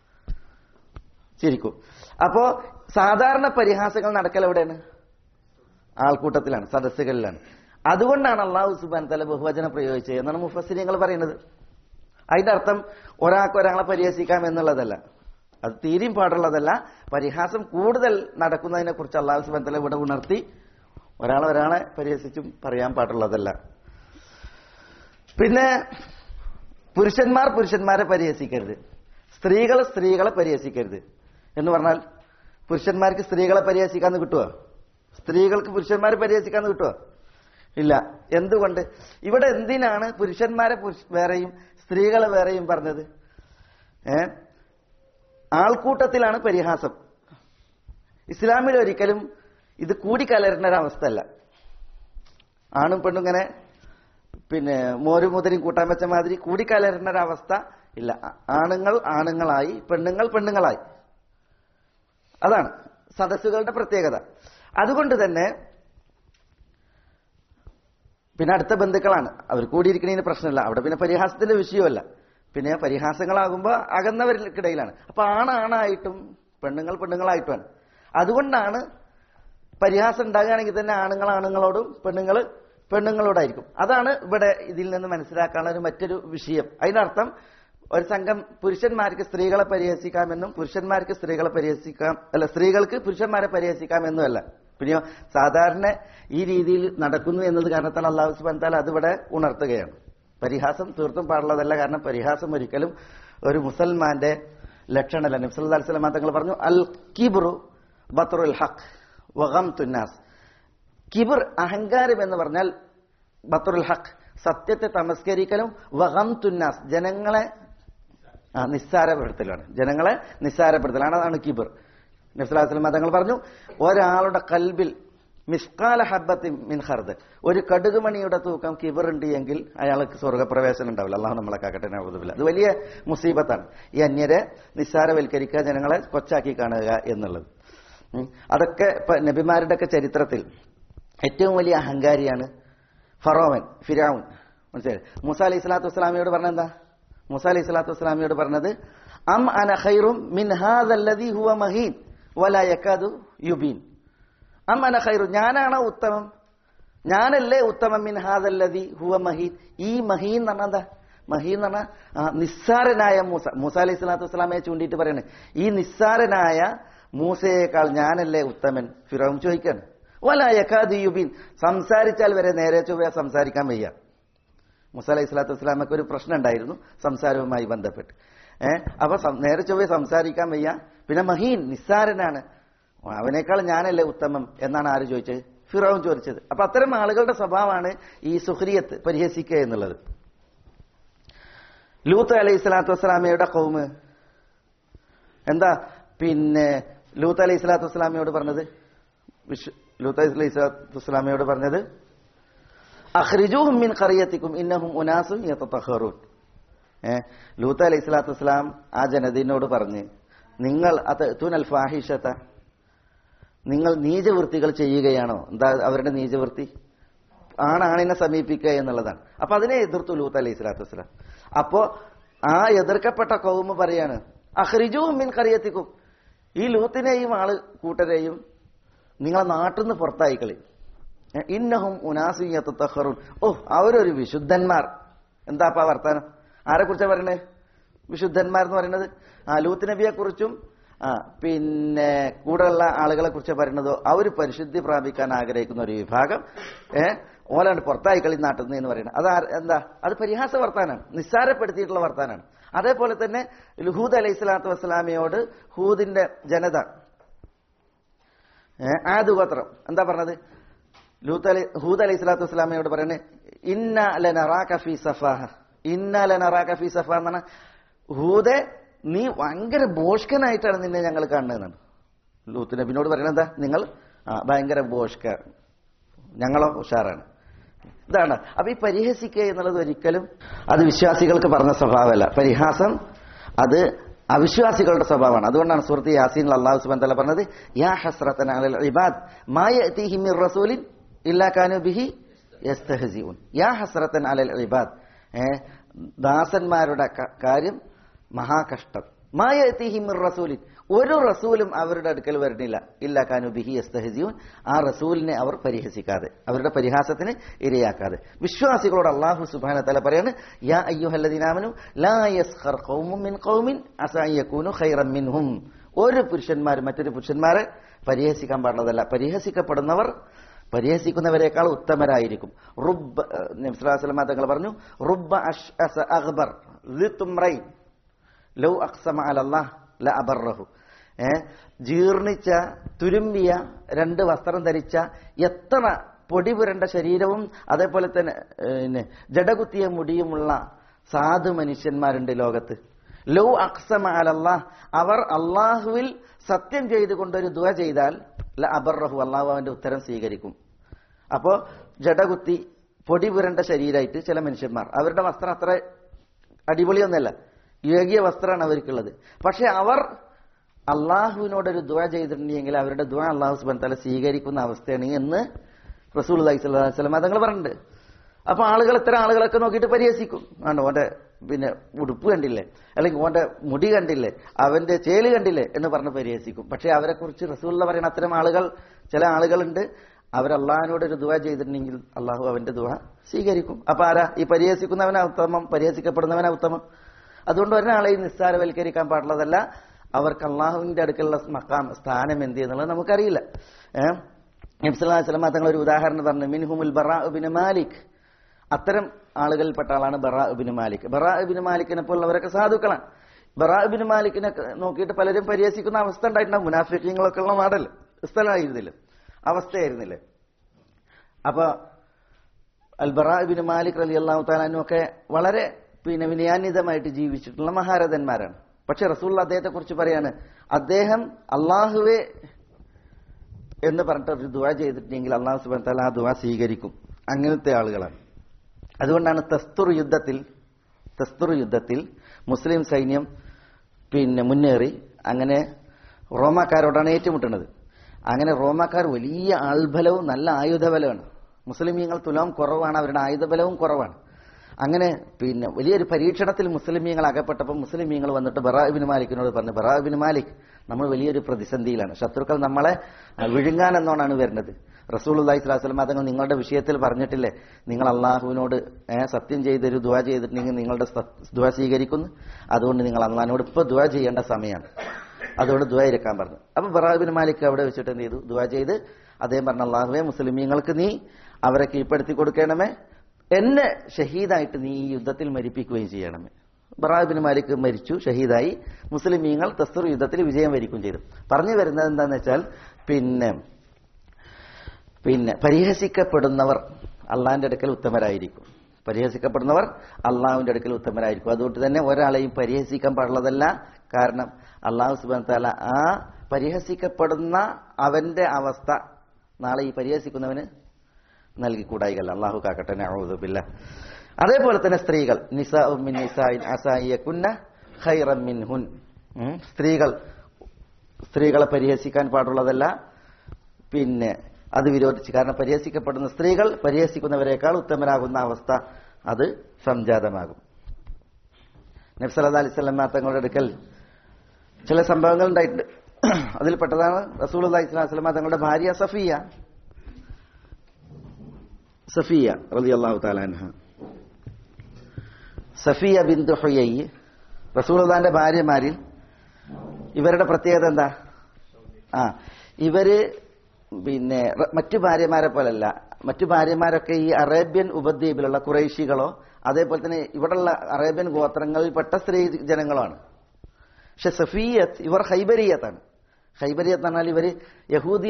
ചിരിക്കും അപ്പോ സാധാരണ പരിഹാസങ്ങൾ നടക്കൽ എവിടെയാണ് ആൾക്കൂട്ടത്തിലാണ് സദസ്സുകളിലാണ് അതുകൊണ്ടാണ് അള്ളാഹു സുബാൻ തല ബഹുവചനം പ്രയോഗിച്ചത് എന്നാണ് മുഫസ്സിരിങ്ങൾ പറയുന്നത് അതിന്റെ അർത്ഥം ഒരാൾക്ക് ഒരാളെ പരിഹസിക്കാം എന്നുള്ളതല്ല അത് തീരെയും പാടുള്ളതല്ല പരിഹാസം കൂടുതൽ നടക്കുന്നതിനെ കുറിച്ച് അള്ളാഹു സുബാൻ തല ഇവിടെ ഉണർത്തി ഒരാളെ ഒരാളെ പരിഹസിച്ചും പറയാൻ പാടുള്ളതല്ല പിന്നെ പുരുഷന്മാർ പുരുഷന്മാരെ പരിഹസിക്കരുത് സ്ത്രീകൾ സ്ത്രീകളെ പരിഹസിക്കരുത് എന്ന് പറഞ്ഞാൽ പുരുഷന്മാർക്ക് സ്ത്രീകളെ പരിഹസിക്കാന്ന് കിട്ടുമോ സ്ത്രീകൾക്ക് പുരുഷന്മാരെ പരിഹസിക്കാന്ന് കിട്ടുമോ ഇല്ല എന്തുകൊണ്ട് ഇവിടെ എന്തിനാണ് പുരുഷന്മാരെ പുരുഷ- വേറെയും സ്ത്രീകളെ വേറെയും പറഞ്ഞത് ഏ ആൾക്കൂട്ടത്തിലാണ് പരിഹാസം ഇസ്ലാമിൽ ഒരിക്കലും ഇത് കൂടിക്കലരുന്ന ഒരവസ്ഥയല്ല ആണും പെണ്ണും ഇങ്ങനെ പിന്നെ മോരും മുതലും കൂട്ടാൻ വെച്ച മാതിരി കൂടിക്കലരുന്ന ഒരവസ്ഥ ഇല്ല ആ- ആണുങ്ങൾ ആണുങ്ങളായി പെണ്ണുങ്ങൾ പെണ്ണുങ്ങളായി അതാണ് സദസ്സുകളുടെ പ്രത്യേകത അതുകൊണ്ട് തന്നെ പിന്നെ അടുത്ത ബന്ധുക്കളാണ് അവർ കൂടിയിരിക്കുന്നതിന് പ്രശ്നമില്ല അവിടെ പിന്നെ പരിഹാസത്തിന്റെ വിഷയമല്ല പിന്നെ പരിഹാസങ്ങളാകുമ്പോൾ അകന്നവർക്കിടയിലാണ് അപ്പൊ ആണാണായിട്ടും പെണ്ണുങ്ങൾ പെണ്ണുങ്ങളായിട്ടുമാണ് അതുകൊണ്ടാണ് പരിഹാസം ഉണ്ടാകുകയാണെങ്കിൽ തന്നെ ആണുങ്ങൾ ആണുങ്ങളോടും പെണ്ണുങ്ങൾ പെണ്ണുങ്ങളോടായിരിക്കും അതാണ് ഇവിടെ ഇതിൽ നിന്ന് മനസ്സിലാക്കാനുള്ള ഒരു മറ്റൊരു വിഷയം അതിനർത്ഥം ഒരു സംഘം പുരുഷന്മാർക്ക് സ്ത്രീകളെ പരിഹസിക്കാമെന്നും പുരുഷന്മാർക്ക് സ്ത്രീകളെ പരിഹസിക്കാം അല്ല സ്ത്രീകൾക്ക് പുരുഷന്മാരെ പരിഹസിക്കാമെന്നുമല്ല പിന്നെയോ സാധാരണ ഈ രീതിയിൽ നടക്കുന്നു എന്നത് കാരണത്താൽ അള്ളാഹു സുബാൻ താല അതിവിടെ ഉണർത്തുകയാണ് പരിഹാസം തീർത്തും പാടുള്ളതല്ല കാരണം പരിഹാസം ഒരിക്കലും ഒരു മുസൽമാന്റെ ലക്ഷണമല്ല നബ്സല്ലാ അലിസ്ലാം തങ്ങൾ പറഞ്ഞു അൽ കിബുറു ബത്രുൽ ഹഖ് വഗം തുന്നാസ് കിബിർ അഹങ്കാരം എന്ന് പറഞ്ഞാൽ ബത്രുൽ ഹഖ് സത്യത്തെ തമസ്കരിക്കലും വഗം തുന്നാസ് ജനങ്ങളെ ആ നിസ്സാരപ്പെടുത്തലാണ് ജനങ്ങളെ നിസ്സാരപ്പെടുത്തലാണ് അതാണ് കിബിർ നബ്സലാസ്ലം തങ്ങൾ പറഞ്ഞു ഒരാളുടെ കൽബിൽ മിസ്കാല ഹബ്ബത്തി മിൻ ഹർദ് ഒരു കടുകുമണിയുടെ തൂക്കം കിബറുണ്ട് എങ്കിൽ അയാൾക്ക് സ്വർഗപ്രവേശനം ഉണ്ടാവില്ല അള്ളാഹു നമ്മളെ കാക്കട്ടെ നവതുമില്ല അത് വലിയ മുസീബത്താണ് ഈ അന്യരെ നിസ്സാരവൽക്കരിക്കുക ജനങ്ങളെ കൊച്ചാക്കി കാണുക എന്നുള്ളത് ഉം. അതൊക്കെ ഇപ്പൊ നബിമാരുടെ ഒക്കെ ചരിത്രത്തിൽ ഏറ്റവും വലിയ അഹങ്കാരിയാണ് ഫറോവൻ ഫിരാവുൻ മനസ്സിലായി മൂസ അലൈഹി സ്വലാത്തു വസ്സലാമിയോട് പറഞ്ഞെന്താ മൂസ അലൈഹി സ്വലാത്തു വസ്സലാമിയോട് പറഞ്ഞത് അം അന ഖൈറും മിൻ ഹാദല്ലദി ഹുവ മഹീൻ വല യക്കാദു യുബീൻ അം അന ഖൈറു ഞാനാണോ ഉത്തമം ഞാനല്ലേ ഉത്തമം മിൻ ഹാദല്ലദി ഹുവ മഹീൻ ഈ മഹീൻ എന്ന് പറഞ്ഞാൽ എന്താ മഹീൻ എന്ന് പറഞ്ഞാൽ ആ, നിസ്സാരനായ മൂസ മൂസ അലൈഹി സ്വലാത്തു വസ്സലാമയെ ചൂണ്ടിയിട്ട് പറയണേ ഈ നിസ്സാരനായ മൂസയേക്കാൾ ഞാനല്ലേ ഉത്തമൻ ഫിറോം ചോദിക്കാണ് വല യക്കാദു യുബീൻ സംസാരിച്ചാൽ വരെ നേരെ ചൊവ്വ സംസാരിക്കാൻ വയ്യ മുസ അലൈഹി സ്വലാത്തു വസ്സലാമക്ക് ഒരു പ്രശ്നം ഉണ്ടായിരുന്നു സംസാരവുമായി ബന്ധപ്പെട്ട് ഏഹ് അപ്പൊ സം- നേരെ ചൊവ്വെ സംസാരിക്കാൻ വയ്യ പിന്നെ മഹീൻ നിസ്സാരനാണ് അവനേക്കാൾ ഞാനല്ലേ ഉത്തമം എന്നാണ് ആര് ചോദിച്ചത് ഫിറോൻ ചോദിച്ചത് അപ്പൊ അത്തരം ആളുകളുടെ സ്വഭാവമാണ് ഈ സുഹ്രിയത്ത് പരിഹസിക്കുക എന്നുള്ളത് ലൂത്ത് അലൈഹി സ്വലാത്തു വസ്സലാമയുടെ കൗമ് എന്താ പിന്നെ ലൂത്ത് അലൈഹി സ്വലാത്തു വസ്സലാമയോട് പറഞ്ഞത് വിശു ലൂത്ത് അലൈഹി സ്വലാത്തു വസ്സലാമയോട് പറഞ്ഞത് അഖ്രിജൂഹും മിൻ ഖറിയത്തിക്കും ഇന്നഹും ഉനാസും യതതഹറൂൻ ഏ ലൂത്ത് അലൈഹി സ്വലാത്തു വസ്സലാം ആ ജനതയോട് പറഞ്ഞ് നിങ്ങൾ അതുനൽ ഫാഹിഷത നിങ്ങൾ നീചവൃത്തികൾ ചെയ്യുകയാണോ എന്താ അവരുടെ നീചവൃത്തി ആണാണിനെ സമീപിക്കുക എന്നുള്ളതാണ് അപ്പൊ അതിനെ എതിർത്തു ലൂത്ത് അലൈഹി സ്വലാത്തു വസ്സലാം അപ്പോ ആ എതിർക്കപ്പെട്ട കൗമ പറയാണ് അഹ്റിജൂഹും മിൻ ഖറിയത്തിക്കും ഈ ലൂത്തിനെയും ആള് കൂട്ടരെയും നിങ്ങളെ നാട്ടിൽ നിന്ന് പുറത്തായിക്കളി ഇന്നഹും ഉനാസിയത്ത് തഹറുൻ ഓ അവരൊരു വിശുദ്ധന്മാർ എന്താപ്പാ വർത്താനം ആരെ കുറിച്ചാ പറയണേ വിശുദ്ധന്മാർ എന്ന് പറയുന്നത് ആ ലൂത്ത് നബിയെ കുറിച്ചും ആ പിന്നെ കൂടെയുള്ള ആളുകളെ കുറിച്ച് പറയുന്നതോ അവർ പരിശുദ്ധി പ്രാപിക്കാൻ ആഗ്രഹിക്കുന്ന ഒരു വിഭാഗം ഏ ഓലാണ് പുറത്തായി കളി നാട്ടിൽ നിന്ന് എന്ന് പറയുന്നത് അത് ആര്- എന്താ അത് പരിഹാസ വർത്താനാണ് നിസ്സാരപ്പെടുത്തിയിട്ടുള്ള വർത്താനാണ് അതേപോലെ തന്നെ ഹൂദ് അലൈഹി സ്വലാത്തു വസ്സലാമയോട് ഹൂദിന്റെ ജനത ഏ, ആദ് ഗോത്രം എന്താ പറഞ്ഞത് ലൂത്ത് അലി ഹൂദ് അലൈഹി സ്വലാത്തു വസ്സലാമയോട് പറയുന്നത് ഇന്ന ലനറാക ഫീ സഫാഹ ഇന്ന ലനറാക ഫീ സഫ എന്ന് പറഞ്ഞാൽ ഹൂദെ നീ ഭയങ്കര ബോഷ്കനായിട്ടാണ് നിന്നെ ഞങ്ങൾ കാണുന്നതെന്നാണ് ലൂത്ത് നബിനോട് പറയുന്നത് എന്താ നിങ്ങൾ ആ, ഭയങ്കര ബോഷ്ക ഞങ്ങളോ ഉഷാറാണ് ഇതാണ് അപ്പൊ ഈ പരിഹസിക്കുക എന്നുള്ളത് ഒരിക്കലും അത് വിശ്വാസികൾക്ക് പറഞ്ഞ സ്വഭാവമല്ല പരിഹാസം അത് അവിശ്വാസികളുടെ സ്വഭാവമാണ് അതുകൊണ്ടാണ് സുഹൃത്ത് യാസീൻ അള്ളാഹു സുബാൻ തല പറഞ്ഞത് യാ ഹസ്രത്തൻ അലൽ ഇബാദ് മായ യഅതീഹിം മിർ റസൂലിൻ ഇല്ലാ കാനു ബിഹി യസ്തഹസിഊൻ യാ ഹസ്രത്തൻ അലൽ ഇബാദ് ഏ, ദാസന്മാരുടെ ക- കാര്യം മഹാകഷ്ടം മായ യഅതീഹിം മിർ റസൂലിൻ ഒരു റസൂലും അവരുടെ അടുക്കൽ വരുന്നില്ല ഇല്ല കാനു ബിഹി യസ്തഹസിയൂൻ ആ റസൂലിനെ അവർ പരിഹസിക്കാതെ അവരുടെ പരിഹാസത്തിന് ഇരയാക്കാതെ വിശ്വാസികളോട് അള്ളാഹു സുബ്ഹാനഹു തആല പറയാണ് യാ അയ്യുഹല്ലദീനാമനു ലാ യസ്ഖർ ഖൗമും മിൻ ഖൗമിൻ അസാ യകൂനു ഖൈറൻ മിൻഹും ഒരു പുരുഷന്മാർ മറ്റൊരു പുരുഷന്മാരെ പരിഹസിക്കാൻ പാടുള്ളതല്ല പരിഹസിക്കപ്പെടുന്നവർ പരിഹസിക്കുന്നവരെക്കാൾ ഉത്തമരായിരിക്കും റുബ് നബ്സുല്ലാസ്ലമ തങ്ങൾ പറഞ്ഞു റുബ അഷ് അഖ്ബർ ലിത്തുംറൈൻ ലൗ അക്സമ അലല്ലാഹ് ല അബറഹു ഏ ജീർണിച്ച തുരുമ്പിയ രണ്ട് വസ്ത്രം ധരിച്ച എത്ര പൊടി പുരണ്ട ശരീരവും അതേപോലെ തന്നെ ഏ, പിന്നെ ജടകുത്തിയ മുടിയുമുള്ള സാധു മനുഷ്യന്മാരുണ്ട് ലോകത്ത് ലൗ അക്സമ അലല്ലാഹ് അവർ അള്ളാഹുവിൽ സത്യം ചെയ്തുകൊണ്ടൊരു ദുവ ചെയ്താൽ ല അബറഹു അള്ളാഹു അവന്റെ ഉത്തരം സ്വീകരിക്കും അപ്പോ ജടകുത്തി പൊടി പുരണ്ട ശരീരമായിട്ട് ചില മനുഷ്യന്മാർ അവരുടെ വസ്ത്രം അത്ര അടിപൊളിയൊന്നല്ല യോഗ്യ വസ്ത്രമാണ് അവർക്കുള്ളത് പക്ഷെ അവർ അള്ളാഹുവിനോടൊരു ദുവ ചെയ്തിട്ടുണ്ടെങ്കിൽ അവരുടെ ദുവ അള്ളാഹു സുബാൻ തല സ്വീകരിക്കുന്ന അവസ്ഥയാണ് എന്ന് റസൂൽ അലൈഹി സ്വലാഹു വസ്ലം അതങ്ങൾ പറഞ്ഞിട്ടുണ്ട് അപ്പൊ ആളുകൾ ഇത്തരം ആളുകളൊക്കെ നോക്കിയിട്ട് പരിഹസിക്കും ആണോ ഓന്റെ പിന്നെ ഉടുപ്പ് കണ്ടില്ലേ അല്ലെങ്കിൽ ഓന്റെ മുടി കണ്ടില്ലേ അവന്റെ ചേല് കണ്ടില്ലേ എന്ന് പറഞ്ഞ് പരിഹസിക്കും പക്ഷെ അവരെ കുറിച്ച് റസൂള്ള പറയുന്ന അത്തരം ആളുകൾ ചില ആളുകളുണ്ട് അവർ അള്ളാഹിനോട് ഒരു ദുവ ചെയ്തിട്ടുണ്ടെങ്കിൽ അള്ളാഹു അവന്റെ ദുവ സ്വീകരിക്കും അപ്പൊ ആരാ ഈ പരിഹസിക്കുന്നവനാ ഉത്തമം പരിഹസിക്കപ്പെടുന്നവനാ ഉത്തമം അതുകൊണ്ട് ഒരാളെയും നിസ്സാരവൽക്കരിക്കാൻ പാടുള്ളതല്ല അവർക്ക് അള്ളാഹുവിന്റെ അടുക്കലുള്ള മക്കാം സ്ഥാനം എന്ത് എന്നുള്ളത് നമുക്കറിയില്ല ഏഹ് നബ്സല്ലാസ്ലമ തങ്ങൾ ഒരു ഉദാഹരണം പറഞ്ഞു മിൻഹുമുൽ ബറാ ബിൻ മാലിക് അത്തരം ആളുകളിൽപ്പെട്ട ആളാണ് Bara bin Malik Bara bin മാലിക്കിനെ പോലുള്ളവരൊക്കെ സാധുക്കളാണ് ബറാ ബിൻ മാലിക്കിനെ നോക്കിയിട്ട് പലരും പരിഹസിക്കുന്ന അവസ്ഥ ഉണ്ടായിട്ടുണ്ടാവും മുനാഫിക്കങ്ങളൊക്കെ ഉള്ള നാടല്ലേ സ്ഥലമായിരുന്നില്ല അവസ്ഥയായിരുന്നില്ലേ അപ്പൊ അൽബറാ ബിൻ മാലിക് അലി അള്ളാഹു താലാനും ഒക്കെ വളരെ പിന്നെ വിനയാന്വിതമായിട്ട് ജീവിച്ചിട്ടുള്ള മഹാരഥന്മാരാണ് പക്ഷെ റസൂൽ അദ്ദേഹത്തെ കുറിച്ച് പറയാണ് അദ്ദേഹം അള്ളാഹുവെ എന്ന് പറഞ്ഞിട്ട് ഒരു ദുവ ചെയ്തിട്ടുണ്ടെങ്കിൽ അള്ളാഹു സുബാൻ താല ആ ദുവ സ്വീകരിക്കും അങ്ങനത്തെ ആളുകളാണ് അതുകൊണ്ടാണ് തസ്തുർ യുദ്ധത്തിൽ തസ്തുർ യുദ്ധത്തിൽ മുസ്ലിം സൈന്യം പിന്നെ മുന്നേറി അങ്ങനെ റോമാക്കാരോടാണ് ഏറ്റുമുട്ടുന്നത് അങ്ങനെ റോമാക്കാർ വലിയ ആൾബലവും നല്ല ആയുധബലമാണ് മുസ്ലിമീങ്ങൾ തുലവും കുറവാണ് അവരുടെ ആയുധബലവും കുറവാണ് അങ്ങനെ പിന്നെ വലിയൊരു പരീക്ഷണത്തിൽ മുസ്ലിമീങ്ങൾ അകപ്പെട്ടപ്പോൾ മുസ്ലിമീങ്ങൾ വന്നിട്ട് ബറാബിൻ മാലിക്കിനോട് പറഞ്ഞു ബറാബിൻ മാലിക് നമ്മൾ വലിയൊരു പ്രതിസന്ധിയിലാണ് ശത്രുക്കൾ നമ്മളെ വിഴുങ്ങാൻ എന്നോണാണ് വരുന്നത് റസൂൽ അള്ളഹി സ്വലാസ്ലം അതങ്ങൾ നിങ്ങളുടെ വിഷയത്തിൽ പറഞ്ഞിട്ടില്ലേ നിങ്ങൾ അള്ളാഹുവിനോട് ഏ, സത്യം ചെയ്തൊരു ദുവ ചെയ്തിട്ടുണ്ടെങ്കിൽ നിങ്ങളുടെ സ- ദുവ സ്വീകരിക്കുന്നു അതുകൊണ്ട് നിങ്ങൾ അള്ളാഹിനോട് ഇപ്പൊ ദുവ ചെയ്യേണ്ട സമയമാണ് അതുകൊണ്ട് ദുവ ഇരിക്കാൻ പറഞ്ഞു അപ്പൊ ബറാബിൻ മാലിക് അവിടെ വെച്ചിട്ട് എന്ത് ചെയ്തു ദുവ ചെയ്ത് അദ്ദേഹം പറഞ്ഞ അള്ളാഹുവെ മുസ്ലിമീങ്ങൾക്ക് നീ അവരെ കീഴ്പ്പെടുത്തി കൊടുക്കണമേ എന്നെ ഷഹീദായിട്ട് നീ ഈ യുദ്ധത്തിൽ മരിപ്പിക്കുകയും ചെയ്യണമേ ബറാബിൻ മാലിക് മരിച്ചു ഷഹീദായി മുസ്ലിമീങ്ങൾ തസ്തൂർ യുദ്ധത്തിൽ വിജയം വരിക്കുകയും ചെയ്തു പറഞ്ഞു വരുന്നത് എന്താന്ന് വെച്ചാൽ പിന്നെ പിന്നെ പരിഹസിക്കപ്പെടുന്നവർ അള്ളാഹിന്റെ അടുക്കൽ ഉത്തമരായിരിക്കും പരിഹസിക്കപ്പെടുന്നവർ അള്ളാഹുവിന്റെ അടുക്കൽ ഉത്തമരായിരിക്കും അതുകൊണ്ട് തന്നെ ഒരാളെയും പരിഹസിക്കാൻ പാടുള്ളതല്ല കാരണം അള്ളാഹു സുബാൻ താല ആ പരിഹസിക്കപ്പെടുന്ന അവന്റെ അവസ്ഥ നാളെ ഈ പരിഹസിക്കുന്നവന് നൽകിക്കൂടായികല്ല അള്ളാഹു കാക്കട്ടെ നഊദുബില്ല അതേപോലെ തന്നെ സ്ത്രീകൾ നിസാഉം മിൻ നിസാഇൻ അസായിയകുന്ന ഖൈറൻ മിൻഹുൻ ഉം. സ്ത്രീകൾ സ്ത്രീകളെ പരിഹസിക്കാൻ പാടുള്ളതല്ല പിന്നെ അത് വിരോധിച്ച് കാരണം പരിഹസിക്കപ്പെടുന്ന സ്ത്രീകൾ പരിഹസിക്കുന്നവരെക്കാൾ ഉത്തമരാകുന്ന അവസ്ഥ അത് സംജാതമാകും നബ്സല്ലാ അലിസ്ലാം തങ്ങളുടെ അടുക്കൽ ചില സംഭവങ്ങൾ ഉണ്ടായിട്ടുണ്ട് അതിൽപ്പെട്ടതാണ് റസൂൽ അലൈഹി സ്വലാം തങ്ങളുടെ ഭാര്യ സഫിയ സഫിയ റലി അള്ളാഹു താലാൻഹ സഫിയ ബിന്ദു ഹുയൈ റസൂൽദാന്റെ ഭാര്യമാരിൽ ഇവരുടെ പ്രത്യേകത എന്താ ആ ഇവര് പിന്നെ റ- മറ്റു ഭാര്യമാരെ പോലല്ല മറ്റു ഭാര്യമാരൊക്കെ ഈ അറേബ്യൻ ഉപദ്വീപിലുള്ള കുറേശികളോ അതേപോലെ തന്നെ ഇവിടെയുള്ള അറേബ്യൻ ഗോത്രങ്ങളിൽപ്പെട്ട സ്ത്രീ ജനങ്ങളാണ് പക്ഷെ സഫീയത്ത് ഇവർ ഹൈബരിയത്താണ് ഹൈബരിയത്ത് എന്ന് പറഞ്ഞാൽ ഇവര് യഹൂദിയ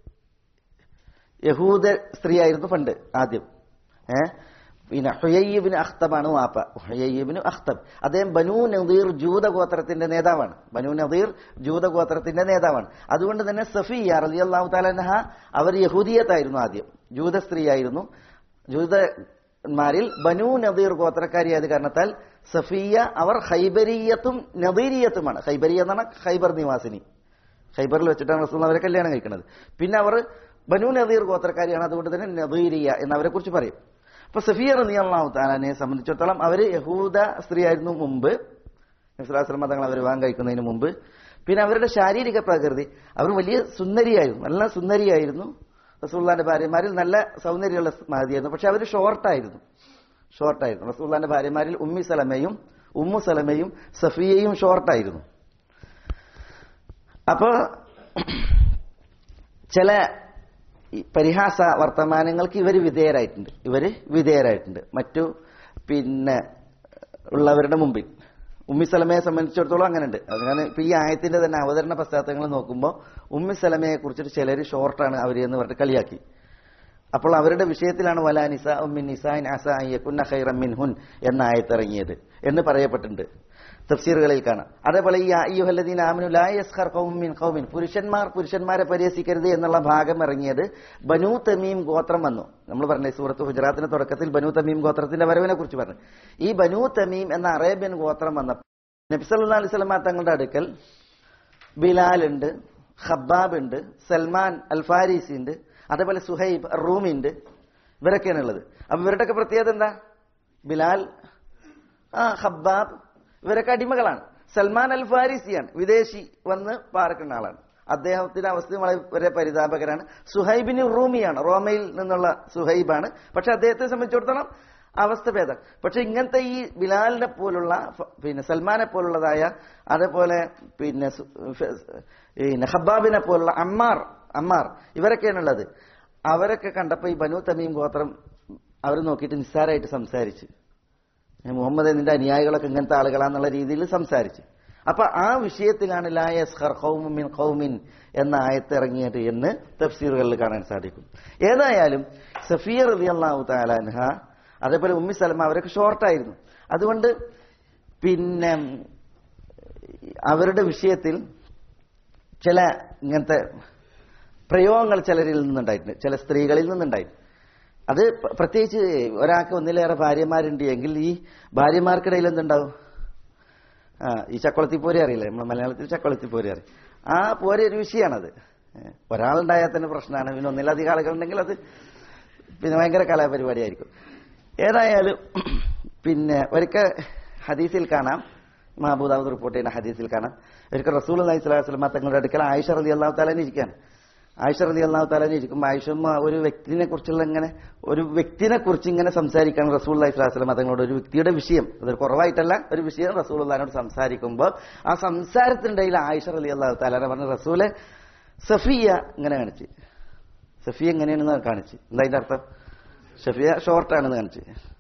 യഹൂദ സ്ത്രീയായിരുന്നു പണ്ട് ആദ്യം ഏ പിന്നെ ഹുയയ്യബിന് അഖ്തബാണ് വാപ്പ ഹുയയ്യബിന് അഖ്തബ് അദ്ദേഹം ബനു നദീർ ജൂത ഗോത്രത്തിന്റെ നേതാവാണ് ബനു നദീർ ജൂത ഗോത്രത്തിന്റെ നേതാവാണ് അതുകൊണ്ട് തന്നെ സഫിയ റലി അള്ളാഹു താലഹ അവർ യഹൂദിയത്തായിരുന്നു ആദ്യം ജൂത സ്ത്രീയായിരുന്നു ജൂതന്മാരിൽ ബനു നദീർ ഗോത്രക്കാരിയായത് കാരണത്താൽ സഫിയ അവർ ഹൈബരിയത്തും നദീരിയത്തുമാണ് ഹൈബരിയ എന്നാണ് ഹൈബർ നിവാസിനി ഖൈബറിൽ വെച്ചിട്ടാണ് റസൂൽ അവരെ കല്യാണം കഴിക്കുന്നത് പിന്നെ അവർ ബനു നദീർ ഗോത്രക്കാരിയാണ് അതുകൊണ്ട് തന്നെ നദീരിയ എന്നവരെ കുറിച്ച് പറയും അപ്പൊ സഫിയ റതി അള്ളാഹു താലാനെ സംബന്ധിച്ചിടത്തോളം അവര് യഹൂദ സ്ത്രീയായിരുന്നു മുമ്പ് നബ്സുലാസ്ലം തങ്ങൾ അവർ വിവാഹം കഴിക്കുന്നതിന് മുമ്പ് പിന്നെ അവരുടെ ശാരീരിക പ്രകൃതി അവർ വലിയ സുന്ദരിയായിരുന്നു നല്ല സുന്ദരിയായിരുന്നു റസൂള്ളാന്റെ ഭാര്യമാരിൽ നല്ല സൗന്ദര്യമുള്ള മഹതിയായിരുന്നു പക്ഷെ അവർ ഷോർട്ടായിരുന്നു ഷോർട്ടായിരുന്നു റസൂള്ളാന്റെ ഭാര്യമാരിൽ ഉമ്മി സലമയും ഉമ്മു സലമയും സഫിയയും ഷോർട്ടായിരുന്നു അപ്പോ ചില ഈ പരിഹാസ വർത്തമാനങ്ങൾക്ക് ഇവർ വിധേയരായിട്ടുണ്ട് ഇവര് വിധേയരായിട്ടുണ്ട് മറ്റു പിന്നെ ഉള്ളവരുടെ മുമ്പിൽ ഉമ്മി സലമയെ സംബന്ധിച്ചിടത്തോളം അങ്ങനെ ഉണ്ട് അതിനാണ് ഇപ്പൊ ഈ ആയത്തിന്റെ തന്നെ അവതരണ പശ്ചാത്തലങ്ങൾ നോക്കുമ്പോൾ ഉമ്മി സലമയെ കുറിച്ചിട്ട് ചിലർ ഷോർട്ടാണ് അവർ എന്ന് പറഞ്ഞിട്ട് കളിയാക്കി അപ്പോൾ അവരുടെ വിഷയത്തിലാണ് വലാ നിസ ഉമ്മിൻ നിസാൻ അസഅയ്യകുന്ന ഖൈറം മിൻഹുൻ എന്ന ആയത്തിറങ്ങിയത് എന്ന് പറയപ്പെട്ടിട്ടുണ്ട് തഫ്സീറുകളിൽ കാണാം അതേപോലെ ഈ അയ്യുഹല്ലദീന ആമനു ലാ യസ്ഖർ ഖൗമും മിൻ ഖൗമിൻ പുരുഷന്മാർ പുരുഷന്മാരെ പരിഹസിക്കരുത് എന്നുള്ള ഭാഗം ഇറങ്ങിയത് ബനൂ തമീം ഗോത്രം വന്നു നമ്മൾ പറഞ്ഞ സൂറത്ത് ഹുജറാത്തിന്റെ തുടക്കത്തിൽ ബനൂ തമീം ഗോത്രത്തിന്റെ വരവിനെ കുറിച്ച് പറഞ്ഞു ഈ ബനൂ തമീം എന്ന അറേബ്യൻ ഗോത്രം വന്ന നബ്സല്ലാ അലൈഹി സ്വലമ തങ്ങളുടെ അടുക്കൽ ബിലാൽ ഉണ്ട് ഖബ്ബാബ് ഉണ്ട് സൽമാൻ അൽ ഫാരിസി ഉണ്ട് അതേപോലെ സുഹൈബ് റൂമി ഉണ്ട് ഇവരൊക്കെയാണ് ഉള്ളത് അപ്പൊ ഇവരുടെയൊക്കെ പ്രത്യേകത എന്താ ബിലാൽ ആ ഖബ്ബാബ് ഇവരൊക്കെ അടിമകളാണ് സൽമാൻ അൽ ഫാരിസിയാണ് വിദേശി വന്ന് പാർക്കുന്ന ആളാണ് അദ്ദേഹത്തിന്റെ അവസ്ഥ വളരെ പരിതാപകരാണ് സുഹൈബിന് റൂമിയാണ് റോമയിൽ നിന്നുള്ള സുഹൈബാണ് പക്ഷെ അദ്ദേഹത്തെ സംബന്ധിച്ചിടത്തോളം അവസ്ഥ ഭേദം പക്ഷെ ഇങ്ങനത്തെ ഈ ബിലാലിനെ പോലുള്ള ഫ- പിന്നെ സൽമാനെ പോലുള്ളതായ അതേപോലെ പിന്നെ സു- ഫ- പിന്നെ ഹബ്ബാബിനെ പോലുള്ള അമ്മാർ അമ്മാർ ഇവരൊക്കെയാണുള്ളത് അവരൊക്കെ കണ്ടപ്പോൾ ഈ ബനു തമീം ഗോത്രം അവർ നോക്കിയിട്ട് നിസ്സാരമായിട്ട് സംസാരിച്ച് ഏ, മുഹമ്മദ് നിന്റെ അനുയായികളൊക്കെ ഇങ്ങനത്തെ ആളുകളാന്നുള്ള രീതിയിൽ സംസാരിച്ചു അപ്പൊ ആ വിഷയത്തിലാണ് ലായസ് ഖൗമിൻ ഖൗമിൻ എന്ന ആയത്ത് ഇറങ്ങിയത് എന്ന് തഫ്സീറുകളിൽ കാണാൻ സാധിക്കും ഏതായാലും സഫീർ റതി അള്ളാഹു താലാൻഹ അതേപോലെ ഉമ്മി സലമ അവരൊക്കെ ഷോർട്ടായിരുന്നു അതുകൊണ്ട് പിന്നെ അവരുടെ വിഷയത്തിൽ ചില ഇങ്ങനത്തെ പ്രയോഗങ്ങൾ ചിലരിൽ നിന്നുണ്ടായിട്ടുണ്ട് ചില സ്ത്രീകളിൽ നിന്നുണ്ടായിട്ടുണ്ട് അത് പ- പ്രത്യേകിച്ച് ഒരാൾക്ക് ഒന്നിലേറെ ഭാര്യമാരുണ്ട് എങ്കിൽ ഈ ഭാര്യമാർക്കിടയിൽ എന്തുണ്ടാവും ആ ഈ ചക്കുളത്തി പോരെ അറിയില്ലേ നമ്മൾ മലയാളത്തിൽ ചക്കുളത്തി പോരെ അറിയും ആ പോരെ ഒരു വിഷയമാണത് ഏ, ഒരാളുണ്ടായാൽ തന്നെ പ്രശ്നമാണ് പിന്നെ ഒന്നിലധികം ആളുകളുണ്ടെങ്കിൽ അത് പിന്നെ ഭയങ്കര കലാപരിപാടിയായിരിക്കും ഏതായാലും പിന്നെ ഒരിക്കൽ ഹദീസിൽ കാണാം മഹബൂദാബ് റിപ്പോർട്ട് ചെയ്യുന്ന ഹദീസിൽ കാണാം ഒരിക്കൽ റസൂൽ അലൈഹി സ്വലാഹു വസ്ലമ തങ്ങളുടെ അടുക്കൽ ആയിഷ റലി അള്ളാഹു താലാൻ ഇരിക്കുകയാണ് ആയിഷ റലി അള്ളാഹു താലാൻ ഇരിക്കുമ്പോൾ ആയിഷമ്മ ഒരു വ്യക്തിനെ കുറിച്ചുള്ള ഇങ്ങനെ ഒരു വ്യക്തിനെ കുറിച്ച് ഇങ്ങനെ സംസാരിക്കാൻ റസൂൽ അലൈഹി സ്വലാഹു വസ്ലമ തങ്ങളോട് ഒരു വ്യക്തിയുടെ വിഷയം അതൊരു കുറവായിട്ടല്ല ഒരു വിഷയം റസൂൽ അള്ളഹാനോട് സംസാരിക്കുമ്പോൾ ആ സംസാരത്തിനിടയിൽ ആയിഷ റലി അള്ളാഹു താലാനെ പറഞ്ഞ റസൂലെ സഫിയ ഇങ്ങനെ കാണിച്ച് സഫിയ എങ്ങനെയാണെന്ന് കാണിച്ച് എന്താ അതിന്റെ അർത്ഥം സഫിയ ഷോർട്ടാണെന്ന് കാണിച്ച്